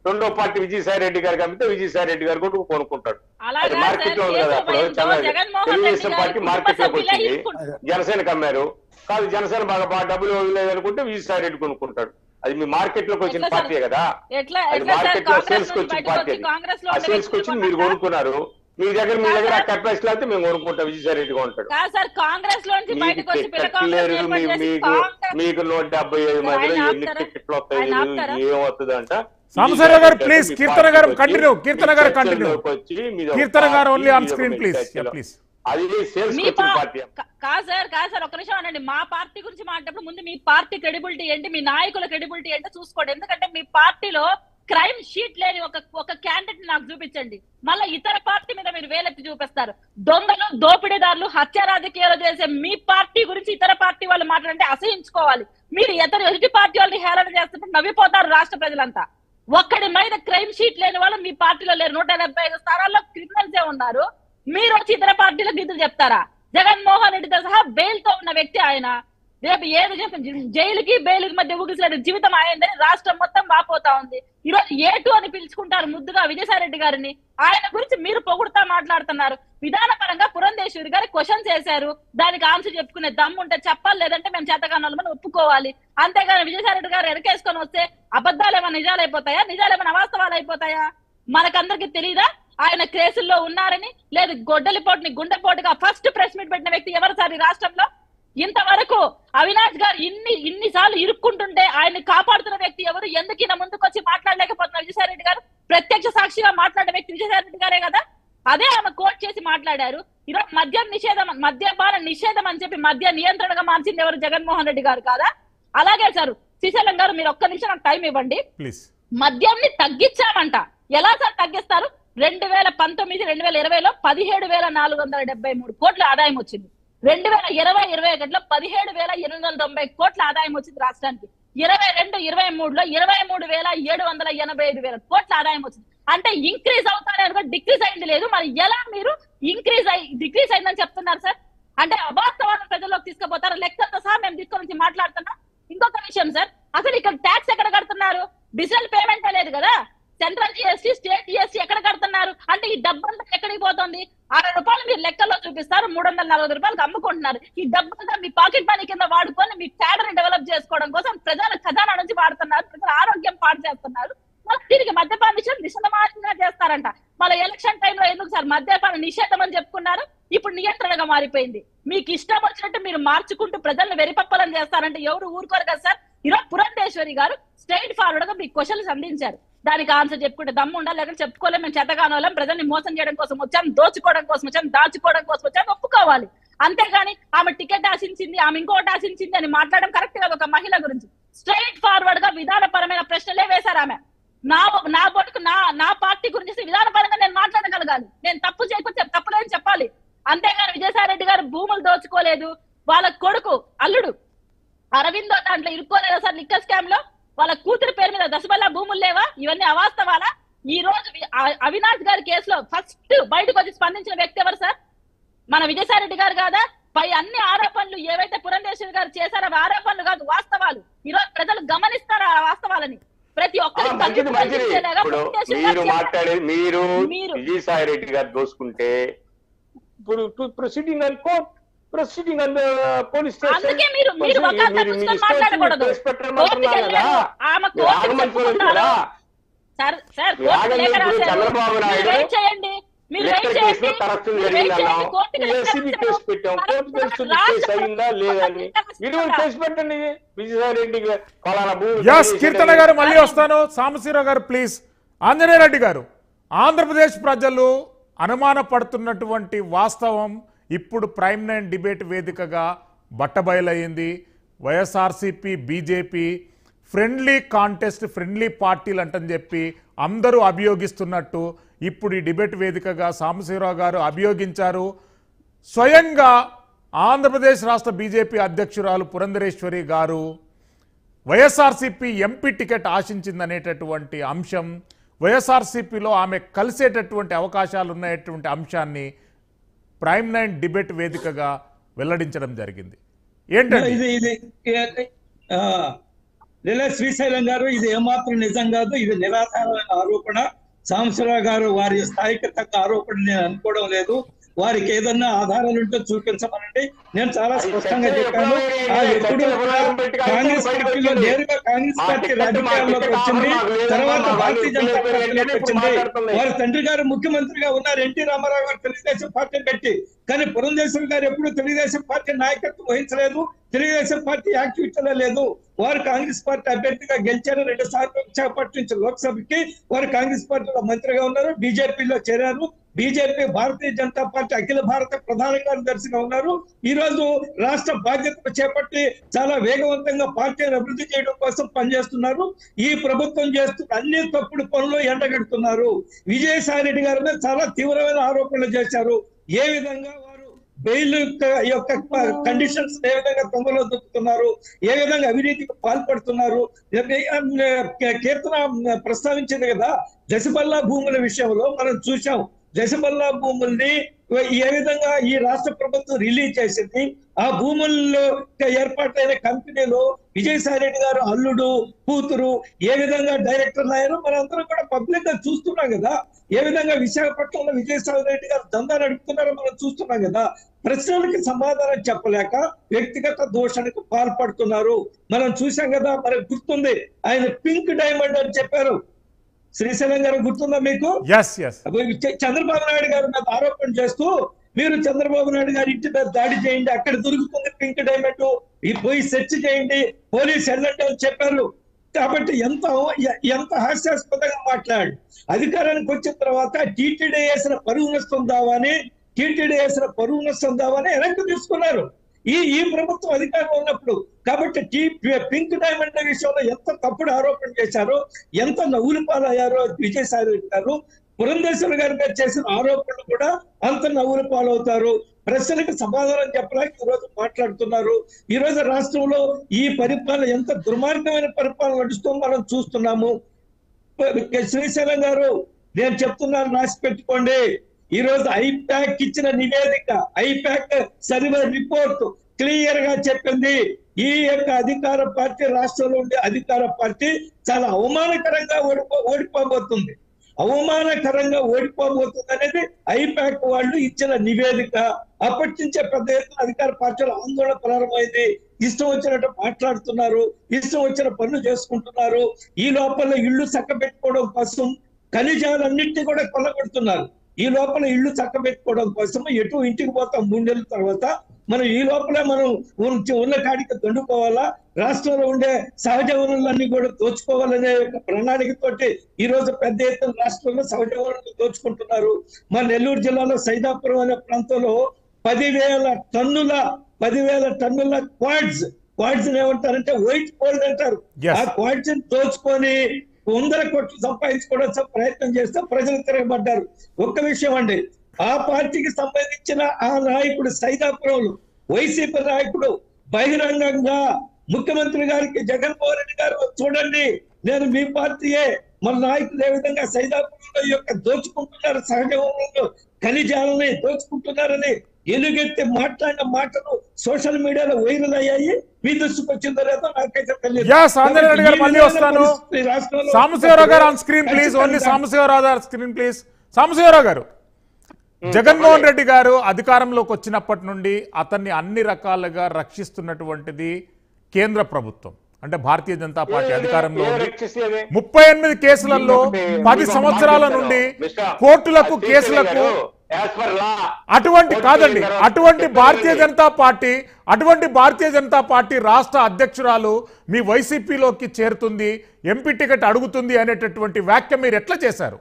C: రెండో పార్టీ విజయసాయి రెడ్డి గారికి అమ్మితే విజయసాయి రెడ్డి గారు కూడా కొనుక్కుంటాడు
E: అలాగా
C: అది మార్కెట్ లో ఉంది
E: సార్,
C: కదా అప్పుడు
E: కేశవ
C: చాలా
E: వైద్యుడు జగన్మోహన్
C: తెలుగుదేశం
E: రెడ్డి
C: పార్టీ
E: గారి
C: మార్కెట్ లోకి
E: కుటుంబ సభ్యులే
C: వచ్చింది
E: తీసుకుంటారు.
C: జనసేనకి అమ్మారు కాదు జనసేన బాగా బాగా డబ్బులు వదిలేదు అనుకుంటే విజయసాయి రెడ్డి కొనుక్కుంటాడు అది మీ మార్కెట్ లోకి వచ్చిన
E: ఎట్లా సార్?
C: పార్టీ కదా
E: ఎట్లా
C: అది
E: ఎట్లా సార్
C: మార్కెట్ లో
E: కాంగ్రెస్
C: సేల్స్
E: నుంచి
C: వచ్చిన
E: బయటకు
C: పార్టీ
E: వచ్చి
C: అది
E: కాంగ్రెస్ లో
C: ఆ
E: ఉండే
C: సేల్స్
E: వ్యక్తులు
C: వచ్చి మీరు
E: కొన్నారా?
C: కొనుక్కున్నారు మీ దగ్గర మీ దగ్గర
E: కాదు సార్.
C: కెపాసిటీ అయితే మేము కొనుక్కుంటాం విజయసాయి రెడ్డి కొంటాడు
E: కాదు సార్ కాంగ్రెస్ లోంచి
C: మీకు
E: బయటకు వచ్చి పిల్ల కాంగ్రెస్
C: టిక్కెట్లు
E: ఏర్పాటు
C: మీ-
E: చేసి
C: మీకు
E: కాంగ్రెస్
C: మీకు నూట డెబ్బై ఐదు
E: ఆయన
C: మందిలో ఎన్ని
E: ఆపుతారా?
C: టికెట్లు వస్తాయి
E: ఆయన ఆపుతారా?
C: ఏమవుతుంది అంట
A: సాంబశివరావు గారు, please, కీర్తన గారు, continue. కీర్తన గారు, continue. Keerthana garu only on screen please please
C: అది సేల్స్
E: మీ
C: వచ్చిన
E: పా-
C: పార్టీ
E: కా- కాదు సార్ కాదు సార్ ఒక నిమిషం అనండి మా పార్టీ గురించి మాట్లాడేటప్పుడు ముందు మీ పార్టీ క్రెడిబిలిటీ ఏంటి మీ నాయకుల క్రెడిబిలిటీ ఏంటో చూసుకోండి ఎందుకంటే మీ పార్టీలో క్రైమ్ షీట్ లేని ఒక ఒక క్యాండిడేట్ నాకు చూపించండి మళ్ళీ ఇతర పార్టీ మీద మీరు వేలెత్తి చూపిస్తారు దొంగలు దోపిడీదారులు హత్య రాజకీయాలు చేసే మీ పార్టీ గురించి ఇతర పార్టీ వాళ్ళు మాట్లాడంటే అసహించుకోవాలి మీరు ఇతర ఎదుటి పార్టీ వాళ్ళని హేళన చేస్తుంటే నవ్విపోతారు రాష్ట్ర ప్రజలంతా ఒక్కడి మీద క్రైమ్ షీట్ లేని వాళ్ళు మీ పార్టీలో లేరు నూట డెబ్బై ఐదు స్థానాల్లో క్రిమినల్స్ ఏ ఉన్నారు మీరు వచ్చి ఇతర పార్టీలకు నిధులు చెప్తారా జగన్మోహన్ రెడ్డితో సహా బెయిల్ తో ఉన్న వ్యక్తి ఆయన రేపు ఏది చెప్ప జైలుకి బెయిల్కి మధ్య ఊగిసలాడే జీవితం అయిందని రాష్ట్రం మొత్తం వాపోతా ఉంది ఈరోజు ఏటు అని పిలుచుకుంటారు ముద్దుగా విజయసాయి రెడ్డి గారిని ఆయన గురించి మీరు పొగుడుతా మాట్లాడుతున్నారు విధానపరంగా పురంధేశ్వరి గారి క్వశ్చన్స్ వేశారు దానికి ఆన్సర్ చెప్పుకునే దమ్ము ఉంటే చెప్పాలి లేదంటే మేము చేతకాని ఒప్పుకోవాలి అంతేగాని విజయసాయి రెడ్డి గారు ఎరకేసుకొని వస్తే అబద్ధాలు ఏమైనా నిజాలు అయిపోతాయా నిజాలు ఏమైనా అవాస్తవాలు అయిపోతాయా మనకందరికి తెలియదా ఆయన కేసుల్లో ఉన్నారని లేదు గొడ్డలిపోటుని గుండెపోటుగా ఫస్ట్ ప్రెస్ మీట్ పెట్టిన వ్యక్తి ఎవరు సార్ ఈ రాష్ట్రంలో ఇంతవరకు అవినాష్ గారు ఇన్ని ఇన్ని సార్లు ఇరుక్కుంటుంటే ఆయన్ని కాపాడుతున్న వ్యక్తి ఎవరు ఎందుకు ఈయన ముందుకు వచ్చి మాట్లాడలేకపోతున్నారు విజయసాయి రెడ్డి గారు ప్రత్యక్ష సాక్షిగా మాట్లాడిన వ్యక్తి విజయసాయి రెడ్డి గారే కదా అదే ఆమె కోట్ చేసి మాట్లాడారు ఈరోజు మద్యం నిషేధం మద్యపాన నిషేధం అని చెప్పి మద్య నియంత్రణగా మార్చింది ఎవరు జగన్మోహన్ రెడ్డి గారు కాదా అలాగే సార్ శ్రీశైలం గారు మీరు ఒక్క నిమిషం నాకు టైం ఇవ్వండి
A: ప్లీజ్
E: మద్యంని తగ్గించామంట ఎలా సార్ తగ్గిస్తారు రెండు వేల పంతొమ్మిది రెండు వేల ఇరవైలో పదిహేడు వేల నాలుగు వందల డెబ్బై మూడు కోట్ల ఆదాయం వచ్చింది రెండు వేల ఇరవై ఇరవై ఒకటిలో పదిహేడు వేల ఎనిమిది వందల తొంభై కోట్ల ఆదాయం వచ్చింది రాష్ట్రానికి ఇరవై రెండు ఇరవై మూడులో ఇరవై మూడు వేల ఏడు వందల ఎనభై ఐదు వేల కోట్ల ఆదాయం వచ్చింది అంటే ఇంక్రీజ్ అవుతానే అనుకో డిక్రీజ్ అయింది లేదు మరి ఎలా మీరు ఇంక్రీజ్ అయి డిక్రీజ్ అయిందని చెప్తున్నారు సార్ అంటే అవాస్తవాలను ప్రజల్లోకి తీసుకుపోతారు లెక్కలతో సహా మేము తీసుకొని వచ్చి మాట్లాడుతున్నాం ఇంకొక విషయం సార్ అసలు ఇక్కడ ట్యాక్స్ ఎక్కడ కడుతున్నారు డిజిటల్ పేమెంట్ లేదు కదా సెంట్రల్ జిఎస్టీ స్టేట్ జిఎస్టీ ఎక్కడ కడుతున్నారు అంటే ఈ డబ్బంతా ఎక్కడికి పోతుంది అరవై రూపాయలు మీరు లెక్కల్లో చూపిస్తారు మూడు వందల నలభై రూపాయలకు అమ్ముకుంటున్నారు ఈ డబ్బంతా మీ పాకెట్ మనీ కింద వాడుకొని మీ క్యాడర్ డెవలప్ చేసుకోవడం కోసం ప్రజల ఖజానా నుంచి వాడుతున్నారు ప్రజల ఆరోగ్యం పాడు చేస్తున్నారు మళ్ళీ దీనికి మద్యపాన నిషేధం నిషేధంగా చేస్తారంట మళ్ళీ ఎలక్షన్ టైంలో ఎందుకు సార్ మద్యపాన నిషేధం అని చెప్పుకున్నారు ఇప్పుడు నియంత్రణగా మారిపోయింది మీకు ఇష్టం వచ్చినట్టు మీరు మార్చుకుంటూ ప్రజలను వెరిపప్పలం చేస్తారంటే ఎవరు ఊరుకోరు కదా సార్ ఈరోజు పురంధేశ్వరి గారు స్ట్రైట్ ఫార్వర్డ్ గా మీకు క్వశ్చన్లు సంధించారు దానికి ఆన్సర్ చెప్పుకుంటే దమ్ము ఉండాలి లేకపోతే చెప్పుకోలేం మేము చేతగాని వాళ్ళం ప్రజల్ని మోసం చేయడం కోసం వచ్చాం దోచుకోవడం కోసం వచ్చాం దాచుకోవడం కోసం వచ్చాం ఒప్పుకోవాలి అంతేగాని ఆమె టికెట్ ఆశించింది ఆమె ఇంకోటి ఆశించింది అని మాట్లాడడం కరెక్ట్ కాదు ఒక మహిళ గురించి స్ట్రైట్ ఫార్వర్డ్ గా విధానపరమైన ప్రశ్నలే వేశారు ఆమె నా నా బతుకు నా నా పార్టీ గురించి విధానపరంగా నేను మాట్లాడగలగాలి నేను తప్పు చేయకపోతే తప్పులేని చెప్పాలి అంతేగాని విజయసాయి రెడ్డి గారు భూములు దోచుకోలేదు వాళ్ళ కొడుకు అల్లుడు అరవిందో దాంట్లో ఇరుక్కోలేదా సార్ లిక్కర్ స్కామ్ లో వాళ్ళ కూతురు పేరు మీద దశబల్ల భూములు లేవా ఇవన్నీ అవాస్తవాలా ఈ రోజు వి- అ- అవినాష్ గారి కేసులో ఫస్ట్ బయటకు వచ్చి స్పందించిన వ్యక్తి ఎవరు సార్ మన విజయసాయి రెడ్డి గారు కాదా పై అన్ని ఆరోపణలు ఏవైతే పురంధేశ్వరి గారు చేశారో అవి ఆరోపణలు కాదు వాస్తవాలు ఈ రోజు ప్రజలు గమనిస్తారు ఆ వాస్తవాలని ప్రతి
C: ఆ,
E: ఒక్కరికి
C: మంచిది
E: తగ్గింపు
C: మంచిది
E: కలిగించేలాగా
C: ఇప్పుడు
E: పురంధేశ్వరి
C: మీరు
E: గారు చేశారు.
C: మాట్లాడేది మీరు
E: మీరు-
C: విజయసాయి రెడ్డి గారు దోసుకుంటే ఇప్పుడు proceeding on court proceeding on police
E: అందుకే మీరు మీరు ఒక తప్పించుకొని మాట్లాడకూడదు కోర్టుకి వెళ్ళారు. ఆమె కోర్టుకి చెప్పుకున్నారు సార్ సార్
C: మీరు
E: కోర్టుకి
C: ఆగండి,
E: లేఖ
C: ఇప్పుడు
E: రాశారు.
C: చంద్రబాబు
E: మీరు
C: నాయుడు
E: వెయిట్ చేయండి మీరు వెయిట్
C: లెక్కర్
E: చేయండి
C: కేసులో కరప్షన్
E: మీరు వెయిట్
C: జరిగిందన్నాం
E: చేయండి. కోర్టుకి
C: ఏసీబీ
E: లెక్క
C: కేసు పెట్టాం కోర్టు తెలుసు కేసు అయిందా లేదా అని మీరు కూడా కేసు పెట్టండి విజయసాయి రెడ్డి గారు ఫలానా భూమి
A: ఎస్ కీర్తన గారు మళ్ళీ వస్తాను సాంబశివరావు గారు ప్లీజ్ ఆంజనేయ రెడ్డి గారు ఆంధ్రప్రదేశ్ ప్రజలు అనుమానపడుతున్నటువంటి వాస్తవం ఇప్పుడు ప్రైమ్ నైన్ డిబేట్ వేదికగా బట్టబయలయ్యింది YSRCP BJP friendly contest friendly పార్టీలు అంటని చెప్పి అందరూ అభియోగిస్తున్నట్టు ఇప్పుడు ఈ డిబేట్ వేదికగా సాంబశివరావు గారు అభియోగించారు స్వయంగా ఆంధ్రప్రదేశ్ రాష్ట్ర బీజేపీ అధ్యక్షురాలు పురంధరేశ్వరి గారు వైఎస్ఆర్సీపీ ఎంపీ టికెట్ ఆశించిందనేటటువంటి అంశం వైఎస్ఆర్సీపీలో ఆమె కలిసేటటువంటి అవకాశాలు ఉన్నటువంటి అంశాన్ని ప్రైమ్ నైన్ డిబేట్ వేదికగా వెల్లడించడం జరిగింది ఏంటండి
B: ఇది ఇది ఏ- ఆ, లేదా శ్రీశైలం గారు ఇది ఏమాత్రం నిజం కాదు ఇది నిరాధారమైన ఆరోపణ సాంబశివరావు గారు వారి స్థాయికి తగ్గ ఆరోపణ నేను అనుకోవడం లేదు వారికి ఏదన్నా ఆధారాలు ఉంటే చూపించమనండి నేను చాలా స్పష్టంగా చెప్పాను ఆ ఎప్పుడు కూడా కాంగ్రెస్ పార్టీలో నేరుగా కాంగ్రెస్ పార్టీ రాజకీయాల్లోకి వచ్చింది తర్వాత భారతీయ జనతా పార్టీలోకి వచ్చింది వారి తండ్రి గారు ముఖ్యమంత్రిగా ఉన్నారు ఎన్టీ రామారావు గారు తెలుగుదేశం పార్టీ పెట్టి కానీ పురంధేశ్వరి గారు ఎప్పుడు తెలుగుదేశం పార్టీ నాయకత్వం వహించలేదు తెలుగుదేశం పార్టీ యాక్టివిటీలో లేదు వారు కాంగ్రెస్ పార్టీ అభ్యర్థిగా గెలిచారు రెండు సార్లు విశాఖపట్నం నుంచి లోక్సభకి వారు కాంగ్రెస్ పార్టీలో మంత్రిగా ఉన్నారు బీజేపీలో చేరారు బీజేపీ భారతీయ జనతా పార్టీ అఖిల భారత ప్రధాన కార్యదర్శిగా ఉన్నారు ఈ రోజు రాష్ట్ర బాధ్యతలు చేపట్టి చాలా వేగవంతంగా పార్టీని అభివృద్ధి చేయడం కోసం పనిచేస్తున్నారు ఈ ప్రభుత్వం చేస్తున్న అన్ని తప్పుడు పనులు ఎండగడుతున్నారు విజయసాయి రెడ్డి గారి మీద చాలా తీవ్రమైన ఆరోపణలు చేశారు ఏ విధంగా వారు బెయిల్ యొక్క కండిషన్స్ ఏ విధంగా తొంగలో దొక్కుతున్నారు ఏ విధంగా అవినీతికి పాల్పడుతున్నారు కీర్తన ప్రస్తావించింది కదా దశబల్లా భూముల విషయంలో మనం చూసాం దశబల్లా భూముల్ని ఏ విధంగా ఈ రాష్ట్ర ప్రభుత్వం రిలీజ్ చేసింది ఆ భూముల్లో ఏర్పాటైన కంపెనీలో విజయసాయి రెడ్డి గారు అల్లుడు కూతురు ఏ విధంగా డైరెక్టర్లు అయ్యారో మనందరం కూడా పబ్లిక్ గా చూస్తున్నాం కదా ఏ విధంగా విశాఖపట్నంలో విజయసాయి రెడ్డి గారు దందా నడుపుతున్నారో మనం చూస్తున్నాం కదా ప్రశ్నలకి సమాధానం చెప్పలేక వ్యక్తిగత దోషానికి పాల్పడుతున్నారు మనం చూసాం కదా మనకు గుర్తుంది ఆయన పింక్ డైమండ్ అని చెప్పారు శ్రీశైలం గారు గుర్తుందా మీకు
A: ఎస్ ఎస్
B: చ- చంద్రబాబు నాయుడు గారి మీద ఆరోపణ చేస్తూ మీరు చంద్రబాబు నాయుడు గారి ఇంటి మీద దాడి చేయండి అక్కడ దొరుకుతుంది పింక్ డైమండ్ ఈ పోయి సెర్చ్ చేయండి పోలీస్ వెళ్ళండి అని చెప్పారు కాబట్టి ఎంత ఎ- ఎంత హాస్యాస్పదంగా మాట్లాడు అధికారానికి వచ్చిన తర్వాత టీటీడీ వేసిన పరువు నష్టం దావాని టీటీడీ వేసిన పరువు నష్టం దావాని వెనక్కి తీసుకున్నారు ఈ ఈ ప్రభుత్వం అధికారంలో ఉన్నప్పుడు కాబట్టి టీ పింక్ డైమండ్ విషయంలో ఎంత తప్పుడు ఆరోపణ చేశారో ఎంత నవ్వులు పాలయ్యారో విజయసాయి రెడ్డి గారు పురంధేశ్వర గారి మీద చేసిన ఆరోపణలు కూడా అంత నవ్వులు పాలవుతారు ప్రశ్నలకు సమాధానం చెప్పలేక ఈ రోజు మాట్లాడుతున్నారు ఈ రోజు రాష్ట్రంలో ఈ పరిపాలన ఎంత దుర్మార్గమైన పరిపాలన నడుస్తుందో మనం చూస్తున్నాము శ్రీశైలం గారు నేను చెప్తున్నాను రాసి పెట్టుకోండి ఈ రోజు ఐపాక్ ఇచ్చిన నివేదిక ఐపాక్ సర్వే రిపోర్ట్ క్లియర్ గా చెప్పింది ఈ యొక్క అధికార పార్టీ రాష్ట్రంలో ఉండే అధికార పార్టీ చాలా అవమానకరంగా ఓడిపో ఓడిపోబోతుంది అవమానకరంగా ఓడిపోబోతుంది అనేది ఐపాక్ వాళ్ళు ఇచ్చిన నివేదిక అప్పటి నుంచే పెద్ద ఎత్తున అధికార పార్టీలో ఆందోళన ప్రారంభమైంది ఇష్టం వచ్చినట్టు మాట్లాడుతున్నారు ఇష్టం వచ్చిన పనులు చేసుకుంటున్నారు ఈ లోపల ఇళ్ళు చక్క పెట్టుకోవడం కోసం ఖనిజాలన్నింటినీ కూడా కొల్లగొడుతున్నారు ఈ లోపల ఇళ్ళు చక్క పెట్టుకోవడం కోసం ఎటు ఇంటికి పోతాం మూడు నెలల తర్వాత మనం ఈ లోపలే మనం ఉన్న- ఉన్న కాడికి దండుకోవాలా రాష్ట్రంలో ఉండే సహజ వనరులన్నీ కూడా దోచుకోవాలనే ఒక ప్రణాళికతోటి ఈ రోజు పెద్ద ఎత్తున రాష్ట్రంలో సహజ వనరులు దోచుకుంటున్నారు మన నెల్లూరు జిల్లాలో సైదాపురం అనే ప్రాంతంలో పదివేల టన్నుల పదివేల టన్నుల క్వాడ్స్ క్వాడ్స్ ఏమంటారంటే వైట్ గోల్డ్ అంటారు
A: Yes.
B: ఆ క్వాడ్స్ దోచుకొని వందల కోట్లు సంపాదించుకోవడం ప్రయత్నం చేస్తే ప్రజలు తిరగబడ్డారు ఒక్క విషయం అండి ఆ పార్టీకి సంబంధించిన ఆ నాయకుడు సైదాపురంలో వైసీపీ నాయకుడు బహిరంగంగా ముఖ్యమంత్రి గారికి జగన్మోహన్ రెడ్డి గారు చూడండి నేను మీ పార్టీయే మన నాయకులు ఏ విధంగా సైదాపురంలో ఈ యొక్క దోచుకుంటున్నారు సహజ వనరులు ఖనిజాలని దోచుకుంటున్నారని ఎలుగెత్తి మాట్లాడిన మాటలు సోషల్ మీడియాలో వైరల్ అయ్యాయి మీ దృష్టికి వచ్చిందో లేదో నాకైతే తెలియదు
A: Yes, ఆంజనేయ రెడ్డి గారు
B: కాబట్టి ఈ
A: మళ్ళీ
B: విధమైన
A: వస్తాను.
B: పరిస్థితి రాష్ట్రంలో
A: సాంబశివరావు గారు ఆన్ స్క్రీన్ ప్లీజ్ ఓన్లీ
B: ఖచ్చితంగా
A: సాంబశివరావు గారు స్క్రీన్ ప్లీజ్ సాంబశివరావు గారు జగన్మోహన్ రెడ్డి గారు అధికారంలోకి వచ్చినప్పటి నుండి అతన్ని అన్ని రకాలుగా రక్షిస్తున్నటువంటిది కేంద్ర ప్రభుత్వం అంటే భారతీయ జనతా పార్టీ అధికారంలో ఉంది ముప్పై ఎనిమిది కేసులలో పది సంవత్సరాల నుండి కోర్టులకు కేసులకు అటువంటి కాదండి అటువంటి భారతీయ జనతా పార్టీ అటువంటి భారతీయ జనతా పార్టీ రాష్ట్ర అధ్యక్షురాలు మీ వైసీపీలోకి చేరుతుంది ఎంపీ టికెట్ అడుగుతుంది అనేటటువంటి వ్యాఖ్య మీరు ఎట్లా చేశారు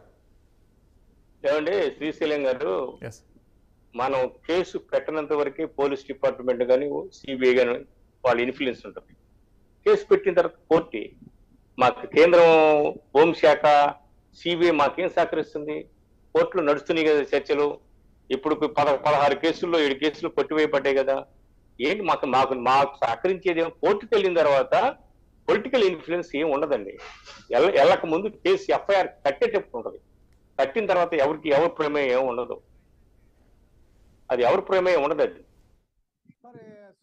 C: ఏమండి శ్రీశైలం గారు
A: ఎస్
C: మనం కేసు పెట్టినంత వరకే పోలీస్ డిపార్ట్మెంట్ కానీ సిబిఐ కానీ వాళ్ళ ఇన్ఫ్లుయెన్స్ ఉంటుంది కేసు పెట్టిన తర్వాత కోర్టు మాకు కేంద్రం హోంశాఖ సిబిఐ మాకేం సహకరిస్తుంది కోర్టులో నడుస్తున్నాయి కదా చర్చలు ఇప్పుడు పద పదహారు కేసుల్లో ఏడు కేసులు కొట్టివేయబడ్డాయి కదా ఏంటి మాకు మాకు మాకు సహకరించేది ఏమో కోర్టుకి వెళ్ళిన తర్వాత పొలిటికల్ ఇన్ఫ్లుయెన్స్ ఏం ఉండదండి ఎల్ల ఎల్లక ముందు కేసు ఎఫ్ఐఆర్ కట్టేటప్పుడు ఉంటుంది కట్టిన తర్వాత ఎవరికి ఎవరి ప్రమేయం ఏం ఉండదు అది ఎవరి ప్రమేయం ఉండదు అది
D: మరి సుప్రీంకోర్టు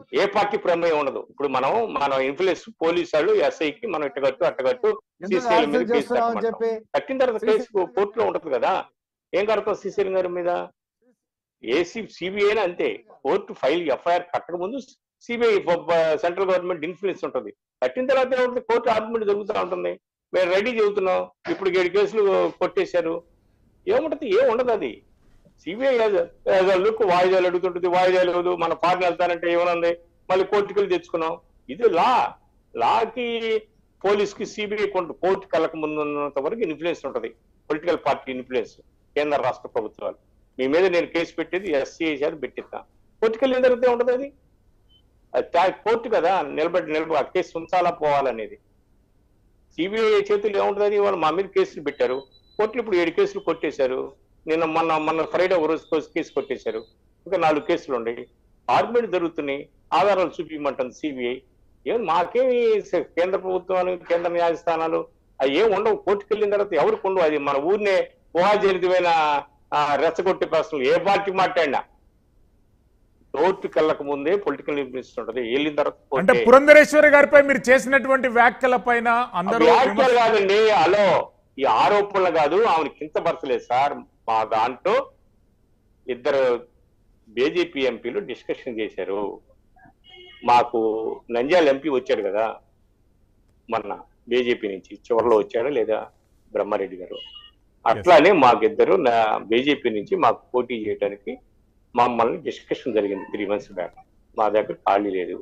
C: ఏ పార్టీ ప్రమేయం ఉండదు ఇప్పుడు మనం మన ఇన్ఫ్లుయెన్స్ పోలీసు వాళ్ళు ఎస్ఐకి మనం ఇట్టగట్టు అట్టగట్టు
D: ఎందుకు
C: శ్రీశైలం మీద
D: యాక్సెప్ట్
C: కేసు
D: చేస్తున్నావు అని
C: కట్టమంటాం.
D: చెప్పి
C: కట్టిన తర్వాత కేసు కోర్టులో ఉంటుంది కదా ఏం కడతాం శ్రీశైలం గారి మీద ఏసీ సిబిఐ అంతే కోర్టు ఫైల్ ఎఫ్ఐఆర్ కట్టక ముందు సిబిఐ సెంట్రల్ గవర్నమెంట్ ఇన్ఫ్లుయెన్స్ ఉంటుంది కట్టిన తర్వాత ఏముంటుంది కోర్టు ఆర్గ్యుమెంట్ జరుగుతూ ఉంటుంది మేము రెడీ చెబుతున్నాం ఇప్పుడు ఏడు కేసులు కొట్టేశారు ఏముంటది ఏం ఉండదు అది సిబిఐ లుక్ వాయిదాలు అడుగుతుంటుంది వాయిదాలు లేదు మన ఫారెన్ వెళ్తానంటే ఏమనుంది మళ్ళీ కోర్టుకి వెళ్ళి తెచ్చుకున్నాం ఇది లా లాకి పోలీస్ కి సిబిఐ కోర్టుకి వెళ్ళక ముందు ఉన్నంత వరకు ఇన్ఫ్లుయెన్స్ ఉంటుంది పొలిటికల్ పార్టీ ఇన్ఫ్లుయెన్స్ కేంద్ర రాష్ట్ర ప్రభుత్వాలు మీ మీద నేను కేసు పెట్టేది ఎస్సీ చేశారు పెట్టిస్తా కోర్టుకి వెళ్ళిన తర్వాత ఉండదు అది అది తా- కోర్టు కదా నిలబడి నిలబడి ఆ కేసు ఉంచాలా పోవాలనేది సిబిఐ చేతులు ఏముంటుంది వాళ్ళు మా మీద కేసులు పెట్టారు కోర్టులు ఇప్పుడు ఏడు కేసులు కొట్టేశారు నిన్న మొన్న మొన్న ఫ్రైడే ఒక రోజు కోసి- కేసు కొట్టేశారు ఇంకా నాలుగు కేసులు ఉన్నాయి ఆర్గ్యుమెంట్ జరుగుతున్నాయి ఆధారాలు చూపించమంటుంది సిబిఐ ఏం మాకేమి స- కేంద్ర ప్రభుత్వాలు కేంద్ర న్యాయస్థానాలు అవి ఏం ఉండవు కోర్టుకు వెళ్ళిన తర్వాత ఎవరికి ఉండవు అది మన ఊరినే ఊహాజనితమైన ఆ, రెచ్చగొట్టే ప్రశ్నలు ఏ పార్టీ మాట్లాడినా కోర్టుకు వెళ్ళక ముందే పొలిటికల్ ఇన్ఫ్లుయెన్స్ ఉంటుంది వెళ్ళిన తర్వాత
A: అంటే
C: కోర్టే.
A: పురంధరేశ్వరి గారిపై మీరు చేసినటువంటి వ్యాఖ్యల పైన అందరూ
C: వ్యాఖ్యలు
A: విమర్శ-
C: కాదండి హలో ఈ ఆరోపణలు కాదు ఆమెను కించపరచలేదు సార్ మా దాంట్లో ఇద్దరు బీజేపీ ఎంపీలు డిస్కషన్ చేశారు మాకు నంద్యాల ఎంపీ వచ్చాడు కదా మొన్న బీజేపీ నుంచి చివరిలో వచ్చాడా లేదా బ్రహ్మారెడ్డి గారు అట్లానే మాకిద్దరు బీజేపీ నుంచి మాకు పోటీ చేయడానికి మమ్మల్ని డిస్కషన్ జరిగింది త్రీ మంత్స్ బ్యాక్ మా దగ్గర ఖాళీ లేదు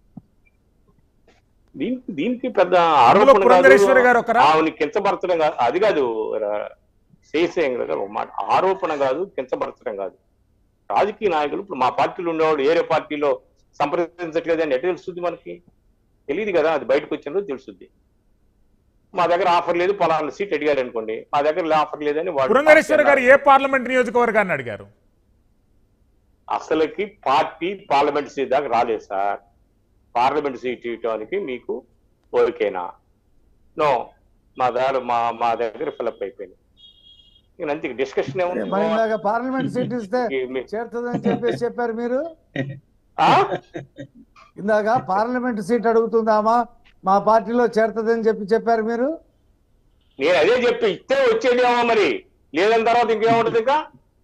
C: దీనికి దీనికి పెద్ద ఆరోపణ కాదు.
A: పురంధరేశ్వరి గారు ఒకరా?
C: ఆమెని కించపరచడం కాదు అది కాదు శేషయ్య గారు ఒక మాట ఆరోపణ కాదు కించపరచడం కాదు రాజకీయ నాయకులు ఇప్పుడు మా పార్టీలో ఉండేవాడు వేరే పార్టీలో సంప్రదించట్లేదు అని ఎట్లా తెలుస్తుంది మనకి తెలియదు కదా అది బయటకు వచ్చిన రోజు తెలుస్తుంది మా దగ్గర ఆఫర్ లేదు పలానా సీట్ అడిగారు అనుకోండి మా దగ్గర ఆఫర్ లేదని వాడు
A: పురంధరేశ్వరి గారు ఏ పార్లమెంట్ నియోజకవర్గాన్ని అడిగారు
C: అసలుకి పార్టీ పార్లమెంట్ సీట్ దాకా రాలేదు సార్ పార్లమెంట్ సీట్ ఇవ్వడానికి మీకు ఓకేనా నో మా దగ్గర మా మా దగ్గర ఫిలప్ అయిపోయింది ఇక అంతే డిస్కషన్ ఏముంది
D: మరి ఇలాగ పార్లమెంట్ సీట్ ఇస్తే
C: ఈ- మీ-
D: చేరుతుందని చెప్పేసి చెప్పారు మీరు
C: ఆ?
D: ఇందాక పార్లమెంట్ సీట్ అడుగుతుందామా మా పార్టీలో చేరుతుందని చెప్పి చెప్పారు మీరు
C: నేను అదే చెప్పి ఇస్తే వచ్చేదేమో మరి లేదని తర్వాత ఇంకేముంటది ఇంకా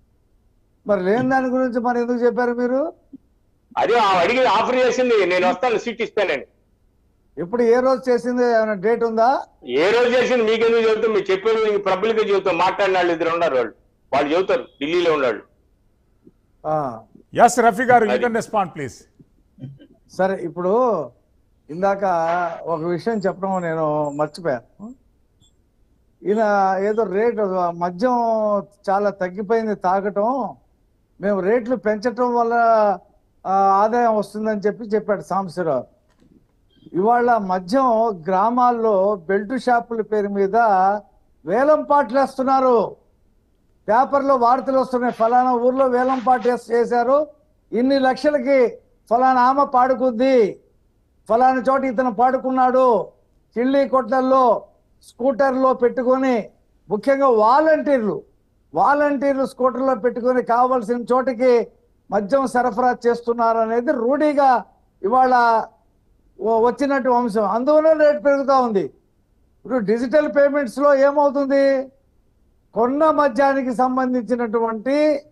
D: మరి లేని దాని గురించి మరి ఎందుకు చెప్పారు మీరు
C: అదే ఆ అడిగి ఆఫర్ చేసింది నేను వస్తాను సీట్ ఇస్తానని
D: ఇప్పుడు ఏ రోజు చేసింది ఏమైనా డేట్ ఉందా
C: ఏ రోజు చేసింది మీకెందుకు చెబుతాం మీరు చెప్పేది మీకు పబ్లిక్ చెబుతాం మాట్లాడిన వాళ్ళు ఇద్దరు ఉన్నారు వాళ్ళు వాళ్ళు చెబుతారు ఢిల్లీలో ఉన్నాడు
D: ఆ,
A: ఎస్ రఫీ గారు యూ కెన్ రెస్పాండ్ ప్లీజ్
D: సరే ఇప్పుడు ఇందాక ఒక విషయం చెప్పడం నేను మర్చిపోయాను ఈయన ఏదో రేటు మద్యం చాలా తగ్గిపోయింది తాగటం మేము రేట్లు పెంచటం వల్ల ఆ, ఆదాయం వస్తుందని చెప్పి చెప్పాడు సాంబశివరావు ఇవాళ మద్యం గ్రామాల్లో బెల్ట్ షాపుల పేరు మీద వేలం పాటలు వేస్తున్నారు పేపర్లో వార్తలు వస్తున్నాయి ఫలానా ఊర్లో వేలం పాట వేస్- చేశారు ఇన్ని లక్షలకి ఫలానా ఆమె పాడుకుంది ఫలానా చోట ఇతను పాడుకున్నాడు కిళ్ళి కొట్లల్లో స్కూటర్లో పెట్టుకొని ముఖ్యంగా వాలంటీర్లు వాలంటీర్లు స్కూటర్లో పెట్టుకొని కావాల్సిన చోటికి మద్యం సరఫరా చేస్తున్నారు అనేది రూఢీగా ఇవాళ వ- వచ్చినట్టు అంశం అందువల్ల రేట్ పెరుగుతూ ఉంది ఇప్పుడు డిజిటల్ పేమెంట్స్లో ఏమవుతుంది కొన్న మద్యానికి సంబంధించినటువంటి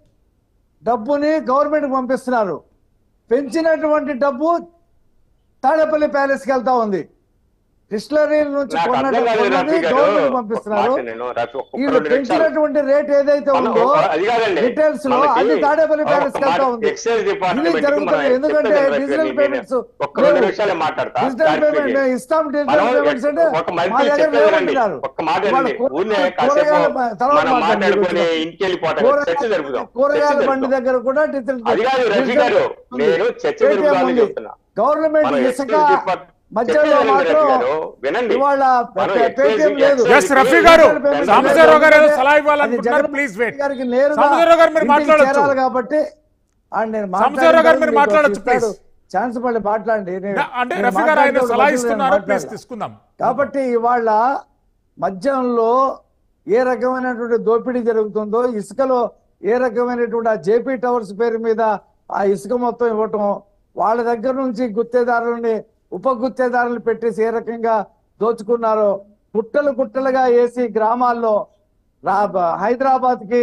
D: డబ్బుని గవర్నమెంట్కి పంపిస్తున్నారు పెంచినటువంటి డబ్బు తాడేపల్లి ప్యాలెస్కి వెళ్తా ఉంది డిస్టిలరీ నుంచి
C: నాకు
D: కొన్న
C: అర్థం కాలేదు
D: కొన్నది
C: రఫీ గారు.
D: గవర్నమెంట్
C: ఒక
D: పంపిస్తున్నారు
C: మాట నేను రఫీ ఒక్క
D: వీళ్ళు
C: రెండు నిమిషాలు.
D: పెంచినటువంటి రేట్ ఏదైతే
C: మన-
D: ఉందో
C: ఒక- అది కాదండి.
D: డీటెయిల్స్ లో
C: మనకి
D: అది తాడేపల్లి
C: ఒక
D: ప్యాలెస్ వెళ్తా
C: మాట
D: ఉంది
C: ఎక్సైజ్
D: ఇది
C: డిపార్ట్మెంట్ కి
D: జరుగుతుంది
C: మనం
D: ఎందుకంటే
C: చెప్తాను రఫీ
D: డిజిటల్
C: గారు,
D: పేమెంట్స్
C: నేను ఒక్క రెండు నిమిషాలే మాట్లాడతా
D: డిజిటల్
C: clarify
D: పేమెంట్
C: చేయండి.
D: ఇస్తాం డిజిటల్
C: మనం
D: పేమెంట్స్ అంటే
C: ఒక
D: మా
C: మంత్రి
D: దగ్గర
C: చెప్పేదండి
D: లేవంటున్నారు
C: ఒక్క మాట
D: ఇవాళ
C: అండి
D: కూర-
C: ఊరినే
D: కూరగాయల
C: కాసేపు
D: బ- తర్వాత
C: మనం
D: మాట్లాడండి
C: మాట్లాడుకొని
D: కొంచెం.
C: ఇంటికి వెళ్ళిపోవటం
D: కూరగాయల-
C: చర్చ జరుపుదాం
D: కూరగాయల
C: చర్చ
D: బండి
C: జరుపుదాం.
D: దగ్గర కూడా డిజిటల్
C: అది కాదు రఫీ
D: డిజిటల్
C: గారు
D: ఉంది.
C: నేను చర్చ
D: పేటీఎం
C: జరుపుదామని
D: ఉంది.
C: చెప్తున్నా
D: గవర్నమెంట్
C: మనం
D: ఇసుక
C: ఎక్సైజ్ డిపార్ట్-
D: మధ్యలో
C: చెప్పేది వినండి
D: మాత్రం
C: రఫీ గారు, వినండి
D: ఇవాళ
C: మనం
D: పే-
C: ఎక్సైజ్
D: పేటీఎం లేదు
C: ఎక్సైజ్
A: ఎస్ రఫీ గారు
D: డిజిటల్ పేమెంట్
A: సాంబశివరావు గారు ఏదో
D: ఎందుకంటే
A: సలహా
D: అది
A: ఇవ్వాలనుకుంటున్నారు
D: జగన్
A: ప్లీజ్ వెయిట్
D: గారికి నేరుగా
A: సాంబశివరావు గారు మీరు
D: ఇంటికి
A: మాట్లాడొచ్చు.
D: చేరాలి కాబట్టి అండ్ నేను
A: సాంబశివరావు గారు మీరు
D: మాట్లాడిన
A: మాట్లాడొచ్చు,
D: మీకు ఇస్తాడు.
A: please.
D: ఛాన్స్ పడి మాట్లాడండి నేను-
A: అంటే
D: నేను
A: రఫీ గారు ఆయన
D: మాట్లాడేటప్పుడు
A: సలహా
D: మధ్యలో నేను
A: ఇస్తున్నారు ప్లీజ్
D: మాట్లాడను.
A: తీసుకుందాం
D: కాబట్టి ఇవాళ మద్యంలో ఏ రకమైనటువంటి దోపిడీ జరుగుతుందో ఇసుకలో ఏ రకమైనటువంటి ఆ జేపీ టవర్స్ పేరు మీద ఆ ఇసుక మొత్తం ఇవ్వటం వాళ్ళ దగ్గర నుంచి గుత్తేదారులని ఉప గుత్తేదారులు పెట్టేసి ఏ రకంగా దోచుకున్నారో గుట్టలు గుట్టలుగా వేసి గ్రామాల్లో హైదరాబాద్ కి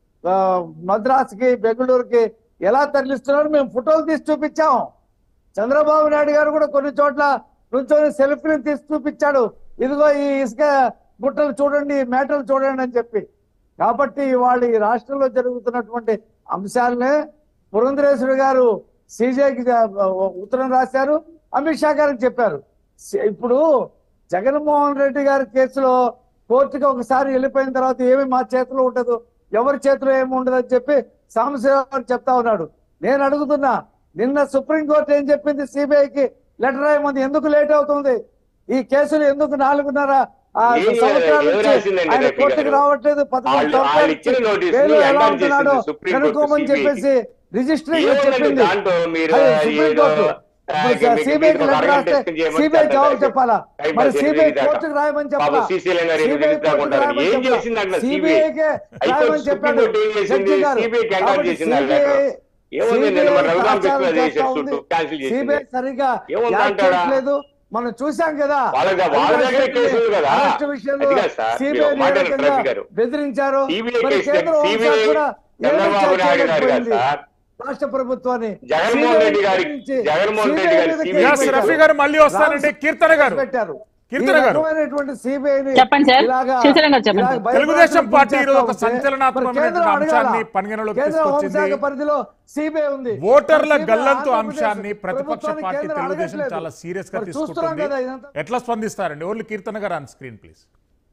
D: మద్రాసుకి బెంగళూరుకి ఎలా తరలిస్తున్నారో మేము ఫోటోలు తీసి చూపించాం చంద్రబాబు నాయుడు గారు కూడా కొన్ని చోట్ల నుంచొని సెల్ఫీలు తీసి చూపించాడు ఇదిగో ఈ ఇసుక గుట్టలు చూడండి ఈ మేటలు చూడండి అని చెప్పి కాబట్టి ఇవాళ ఈ రాష్ట్రంలో జరుగుతున్నటువంటి అంశాలనే పురంధరేశ్వరి గారు సీజేకి ఉత్తరం రాశారు అమిత్ షా గారికి చెప్పారు సి- ఇప్పుడు జగన్మోహన్ రెడ్డి గారి కేసులో కోర్టుకి ఒకసారి వెళ్ళిపోయిన తర్వాత ఏమి మా చేతిలో ఉండదు ఎవరి చేతిలో ఏమి ఉండదు అని చెప్పి సాంబశివరావు గారు చెప్తా ఉన్నాడు నేను అడుగుతున్నా నిన్న సుప్రీంకోర్టు ఏం చెప్పింది సిబిఐకి లెటర్ రాయమంది ఎందుకు లేట్ అవుతుంది ఈ కేసులు ఎందుకు నాలుగున్నర ఆ,
C: ఏం
D: సంవత్సరాల
C: ఏం
D: నుంచి
C: రాసిందండి
D: ఆయన
C: రేపు
D: కోర్టుకు
C: గారు?
D: రావట్లేదు పథకం
C: వాళ్ళు-
D: సంవత్సరాలు
C: వాళ్ళు ఇచ్చిన
D: ఇచ్చి
C: notice ని
D: వేలు ఎలా
C: ఎండార్
D: ఉంటున్నాడో
C: చేసింది సుప్రీం కోర్టు
D: కనుక్కోమని
C: CBI కి.
D: చెప్పేసి రిజిస్ట్రీ
C: ఏముందండి
D: చెప్పింది
C: దాంట్లో మీరు
D: అది
C: ఏదో,
D: సుప్రీంకోర్టు
C: ఆ,
D: ఇప్పుడు
C: మీకు-
D: సిబిఐ
C: మీకు ఒక
D: లెటర్
C: అరగంట
D: రాస్తే
C: టెస్ట్ చేయమని
D: సిబిఐ
C: చెప్పారు.
D: జవాబు చెప్పాలా
C: టైం
D: మరి
C: పడుతుంది
D: సిబిఐ
C: దాకా.
D: కోర్టుకు రాయమని చెప్పాలా
C: పాపం శ్రీశైలం గారు ఎన్ని
D: సిబిఐ
C: విజిట్
D: కోర్టుకు
C: కాకుండా
D: రాయమని
C: ఏం
D: చెప్పాలా
C: చేసింది అక్కడ
D: సిబిఐకే
C: హైకోర్టు
D: రాయమని చెప్పాడు
C: సుప్రీంకోర్టు ఏం చేసింది?
D: జడ్జి గారు
C: సిబిఐ కి ఎండార్
D: కాబట్టి
C: చేసింది ఆ
D: సిబిఐ
C: లెటర్. ఏముంది నిన్న
D: సిబిఐ
C: మన రఘురామ కృష్ణ
D: ప్రచారం
C: చేశాడు
D: చేస్తా
C: చుట్టూ
D: ఉంది.
C: క్యాన్సిల్ చేసింది
D: సిబిఐ సరిగా
C: ఏముంది
D: యాక్ట్
C: అంటాడా?
D: చేయట్లేదు మనం చూసాం కదా
C: వాళ్ళ దగ్గర- వాళ్ళ దగ్గర కేసులు కదా.
D: అరెస్ట్ విషయంలో
C: అది కాదు సార్,
D: సిబిఐ
C: మీరు ఒక మాట
D: ఏ రకంగా
C: రవి గారు.
D: బెదిరించారు
C: సిబిఐ
D: మరి
C: కేసు
D: కేంద్ర హోంశాఖ
C: సిబిఐ
D: కూడా ఏమీ
C: చంద్రబాబు నాయుడు గారు కాదు
D: చేయలేకపోయింది.
C: సార్
D: రాష్ట్ర ప్రభుత్వాన్ని
C: జగన్మోహన్
D: CBI
C: రెడ్డి గారి-
D: గురించి
C: జగన్మోహన్ రెడ్డి
D: CBI
C: గారి
D: మీద
C: CBI
D: కేసు
A: ఎస్
D: పెట్టారు.
A: రఫీ గారు మళ్ళీ వస్తానండి కీర్తన గారు
D: పెట్టారు
A: కీర్తన
D: ఈ
A: గారు.
D: రకమైనటువంటి CBI ని
E: చెప్పండి సార్.
D: ఇలాగా-
E: శ్రీశైలం గారు చెప్పండి
D: ఇలాగ
E: సార్.
D: భయపడాల్సిన
A: తెలుగుదేశం
D: గురి
A: పార్టీ ఈరోజు ఒక
D: చేస్తా ఉంటే
A: సంచలనాత్మకమైన
D: మరి కేంద్రం
A: అంశాన్ని
D: అడగాల.
A: పరిగణలోకి
D: కేంద్ర
A: తీసుకొచ్చింది.
D: హోంశాఖ పరిధిలో సిబిఐ ఉంది
A: ఓటర్ల
D: మరి CBI
A: గల్లంతు
D: ఆంధ్రప్రదేశ్
A: అంశాన్ని ప్రతిపక్ష
D: ప్రభుత్వాన్ని
A: పార్టీ
D: కేంద్రం
A: తెలుగుదేశం
D: అడగట్లేదు.
A: చాలా సీరియస్ గా
D: మరి చూస్తున్నాం
A: తీసుకుంటుంది
D: కదా ఇదంతా.
A: ఎట్లా స్పందిస్తారండి ఓన్లీ కీర్తన గారు ఆన్ స్క్రీన్ ప్లీజ్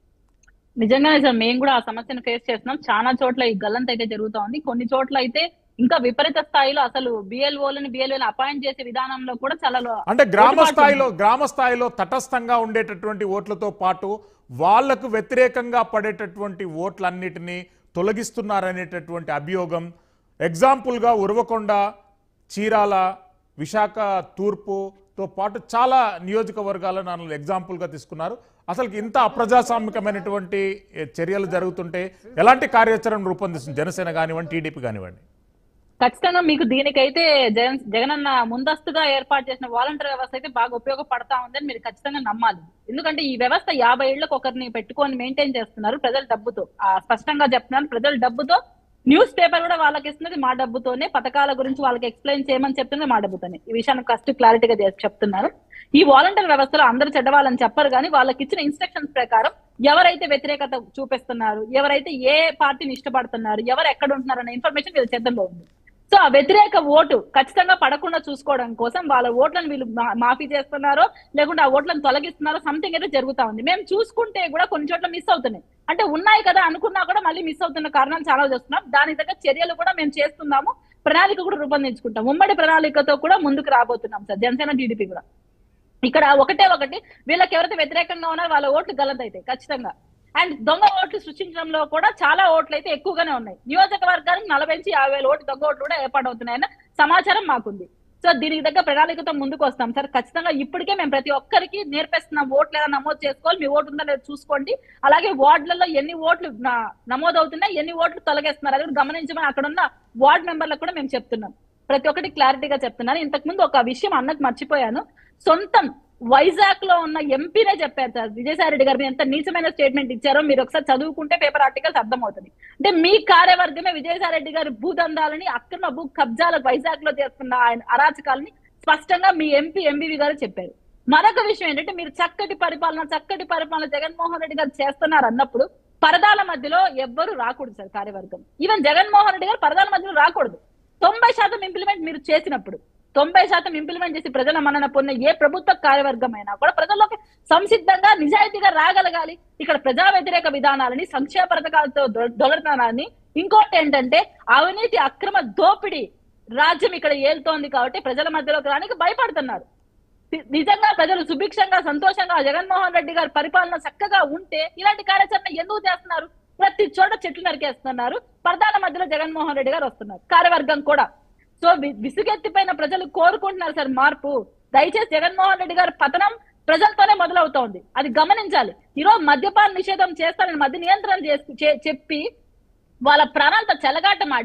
E: నిజంగానే సార్ మేము కూడా ఆ సమస్యను ఫేస్ చేస్తున్నాం చాలా చోట్ల ఈ గల్లంత అయితే జరుగుతా ఉంది కొన్ని చోట్ల అయితే ఇంకా విపరీత స్థాయిలో అసలు బిఎల్ఓలని బిఎల్ఓని అపాయింట్ చేసే విధానంలో కూడా చాలా లో-
A: అంటే గ్రామ
E: లోటుపాట్లు
A: స్థాయిలో
E: ఉన్నాయి.
A: గ్రామ స్థాయిలో తటస్థంగా ఉండేటటువంటి ఓట్లతో పాటు వాళ్లకు వ్యతిరేకంగా పడేటటువంటి ఓట్లన్నిటినీ తొలగిస్తున్నారనేటటువంటి అభియోగం ఎగ్జాంపుల్గా ఉరవకొండ చీరాల విశాఖ తూర్పుతో పాటు చాలా నియోజకవర్గాలను నన్ను ఎగ్జాంపుల్గా తీసుకున్నారు అసలు ఇంత అప్రజాస్వామికమైనటువంటి ఏ, చర్యలు జరుగుతుంటే ఎలాంటి కార్యాచరణ రూపొందిస్తుంది జనసేన కానివ్వండి టీడీపీ కానివ్వండి
E: ఖచ్చితంగా మీకు దీనికైతే జగన్ జగనన్న ముందస్తుగా ఏర్పాటు చేసిన వాలంటీర్ వ్యవస్థ అయితే బాగా ఉపయోగపడతా ఉందని మీరు ఖచ్చితంగా నమ్మాలి ఎందుకంటే ఈ వ్యవస్థ యాభై ఏళ్లకు ఒకరిని పెట్టుకొని మెయింటైన్ చేస్తున్నారు ప్రజల డబ్బుతో ఆ స్పష్టంగా చెప్తున్నాను ప్రజల డబ్బుతో న్యూస్ పేపర్ కూడా వాళ్ళకి ఇస్తున్నది మా డబ్బుతోనే పథకాల గురించి వాళ్ళకి ఎక్స్ప్లెయిన్ చేయమని చెప్తున్నది మా డబ్బుతోనే ఈ విషయాన్ని ఫస్ట్ క్లారిటీగా చే- చెప్తున్నారు ఈ వాలంటీర్ వ్యవస్థలో అందరూ చెడ్డవాళ్ళని చెప్పరు కానీ వాళ్ళకి ఇచ్చిన ఇన్స్ట్రక్షన్స్ ప్రకారం ఎవరైతే వ్యతిరేకత చూపిస్తున్నారు ఎవరైతే ఏ పార్టీని ఇష్టపడుతున్నారు ఎవరు ఎక్కడ ఉంటున్నారు అనే ఇన్ఫర్మేషన్ వీళ్ళ చేతుల్లో ఉంది సో ఆ వ్యతిరేక ఓటు ఖచ్చితంగా పడకుండా చూసుకోవడం కోసం వాళ్ళ ఓట్లను వీళ్ళు మా- మాఫీ చేస్తున్నారో లేకుంటే ఆ ఓట్లను తొలగిస్తున్నారో సంథింగ్ అయితే జరుగుతా ఉంది మేము చూసుకుంటే కూడా కొన్ని చోట్ల మిస్ అవుతున్నాయి అంటే ఉన్నాయి కదా అనుకున్నా కూడా మళ్ళీ మిస్ అవుతున్న కారణాలు చాలా చూస్తున్నాం దాని దగ్గర చర్యలు కూడా మేము చేస్తున్నాము ప్రణాళిక కూడా రూపొందించుకుంటాం ఉమ్మడి ప్రణాళికతో కూడా ముందుకు రాబోతున్నాం సార్ జనసేన టీడీపీ కూడా ఇక్కడ ఒకటే ఒకటి వీళ్ళకి ఎవరైతే వ్యతిరేకంగా ఉన్నారో వాళ్ళ ఓట్లు గలత్ అవుతాయి ఖచ్చితంగా అండ్ దొంగ ఓట్లు సృష్టించడంలో కూడా చాలా ఓట్లు అయితే ఎక్కువగానే ఉన్నాయి నియోజకవర్గానికి నలభై నుంచి యాభై వేల ఓట్లు దొంగ ఓట్లు కూడా ఏర్పాటవుతున్నాయన్న సమాచారం మాకుంది సో దీనికి దగ్గర ప్రణాళికతో ముందుకు వస్తాం సార్ ఖచ్చితంగా ఇప్పటికే మేము ప్రతి ఒక్కరికి నేర్పిస్తున్నాం ఓట్లు ఎలా నమోదు చేసుకోవాలి మీ ఓటు ఉందా లేదా చూసుకోండి అలాగే వార్డులలో ఎన్ని ఓట్లు నా- నమోదు అవుతున్నాయి ఎన్ని ఓట్లు తొలగేస్తున్నారు అది కూడా గమనించమని అక్కడ ఉన్న వార్డ్ మెంబర్లకు కూడా మేము చెప్తున్నాం ప్రతి ఒక్కటి క్లారిటీగా చెప్తున్నాను ఇంతకు ముందు ఒక విషయం అన్నది మర్చిపోయాను సొంతం వైజాగ్ లో ఉన్న ఎంపీనే చెప్పారు సార్ విజయసాయి రెడ్డి గారు మీరు ఎంత నీచమైన స్టేట్మెంట్ ఇచ్చారో మీరు ఒకసారి చదువుకుంటే పేపర్ ఆర్టికల్స్ అర్థమవుతుంది అంటే మీ కార్యవర్గమే విజయసాయి రెడ్డి గారి భూదందాలని అక్రమ భూ కబ్జాలకు వైజాగ్ లో చేస్తున్న ఆయన అరాచకాలని స్పష్టంగా మీ ఎంపీ ఎంబీవి గారు చెప్పారు మరొక విషయం ఏంటంటే మీరు చక్కటి పరిపాలన చక్కటి పరిపాలన జగన్మోహన్ రెడ్డి గారు చేస్తున్నారు అన్నప్పుడు పరదాల మధ్యలో ఎవ్వరు రాకూడదు సార్ కార్యవర్గం ఈవెన్ జగన్మోహన్ రెడ్డి గారు పరదాల మధ్యలో రాకూడదు తొంభై శాతం ఇంప్లిమెంట్ మీరు చేసినప్పుడు తొంభై శాతం ఇంప్లిమెంట్ చేసి ప్రజల మన్నన పొందిన ఏ ప్రభుత్వ కార్యవర్గం అయినా కూడా ప్రజల్లోకి సంసిద్ధంగా నిజాయితీగా రాగలగాలి ఇక్కడ ప్రజా వ్యతిరేక విధానాలని సంక్షేమ పథకాలతో దొ- దొలతనాన్ని ఇంకోటి ఏంటంటే అవినీతి అక్రమ దోపిడీ రాజ్యం ఇక్కడ ఏలుతోంది కాబట్టి ప్రజల మధ్యలోకి రానికి భయపడుతున్నారు ని- నిజంగా ప్రజలు సుభిక్షంగా సంతోషంగా జగన్మోహన్ రెడ్డి గారి పరిపాలన చక్కగా ఉంటే ఇలాంటి కార్యాచరణ ఎందుకు చేస్తున్నారు ప్రతి చోట చెట్లు నరికేస్తున్నారు పరదాల మధ్యలో జగన్మోహన్ రెడ్డి గారు వస్తున్నారు కార్యవర్గం కూడా సో వి- విసుగెత్తిపోయిన ప్రజలు కోరుకుంటున్నారు సార్ మార్పు దయచేసి జగన్మోహన్ రెడ్డి గారి పతనం ప్రజలతోనే మొదలవుతోంది అది గమనించాలి ఈరోజు మద్యపాన నిషేధం చేస్తానని మద్య నియంత్రణ చేసి చే- చెప్పి వాళ్ళ ప్రాణాలతో చెలగాటమాడి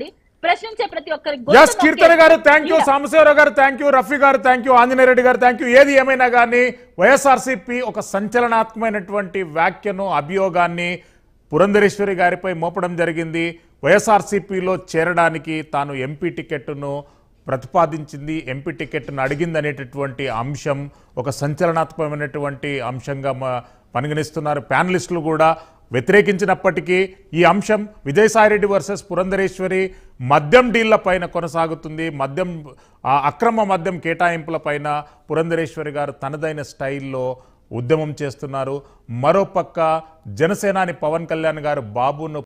E: ప్రశ్నించే ప్రతి ఒక్కరి
A: ఎస్
E: గొంతు
A: కీర్తన
E: నొక్కే-
A: గారు థ్యాంక్ యూ
E: ఇలా-
A: సాంబశివరావు గారు థ్యాంక్ యూ రఫీ గారు థ్యాంక్ యూ ఆంజనేయ రెడ్డి గారు థ్యాంక్ యూ ఏది ఏమైనా కానీ వైఎస్ఆర్సీపీ ఒక సంచలనాత్మకమైనటువంటి వ్యాఖ్యను అభియోగాన్ని పురంధరేశ్వరి గారిపై మోపడం జరిగింది వైఎస్ఆర్సీపీలో చేరడానికి తాను ఎంపీ టికెట్ను ప్రతిపాదించింది ఎంపీ టికెట్ను అడిగింది అనేటటువంటి అంశం ఒక సంచలనాత్మకమైనటువంటి అంశంగా మ- పరిగణిస్తున్నారు ప్యానలిస్టులు కూడా వ్యతిరేకించినప్పటికీ ఈ అంశం విజయసాయిరెడ్డి వర్సెస్ పురంధరేశ్వరి మద్యం డీళ్ల పైన కొనసాగుతుంది మద్యం ఆ అక్రమ మద్యం కేటాయింపుల పైన పురంధరేశ్వరి గారు తనదైన స్టైల్లో ఉద్యమం చేస్తున్నారు మరోపక్క జనసేనాని పవన్ కళ్యాణ్ గారు బాబును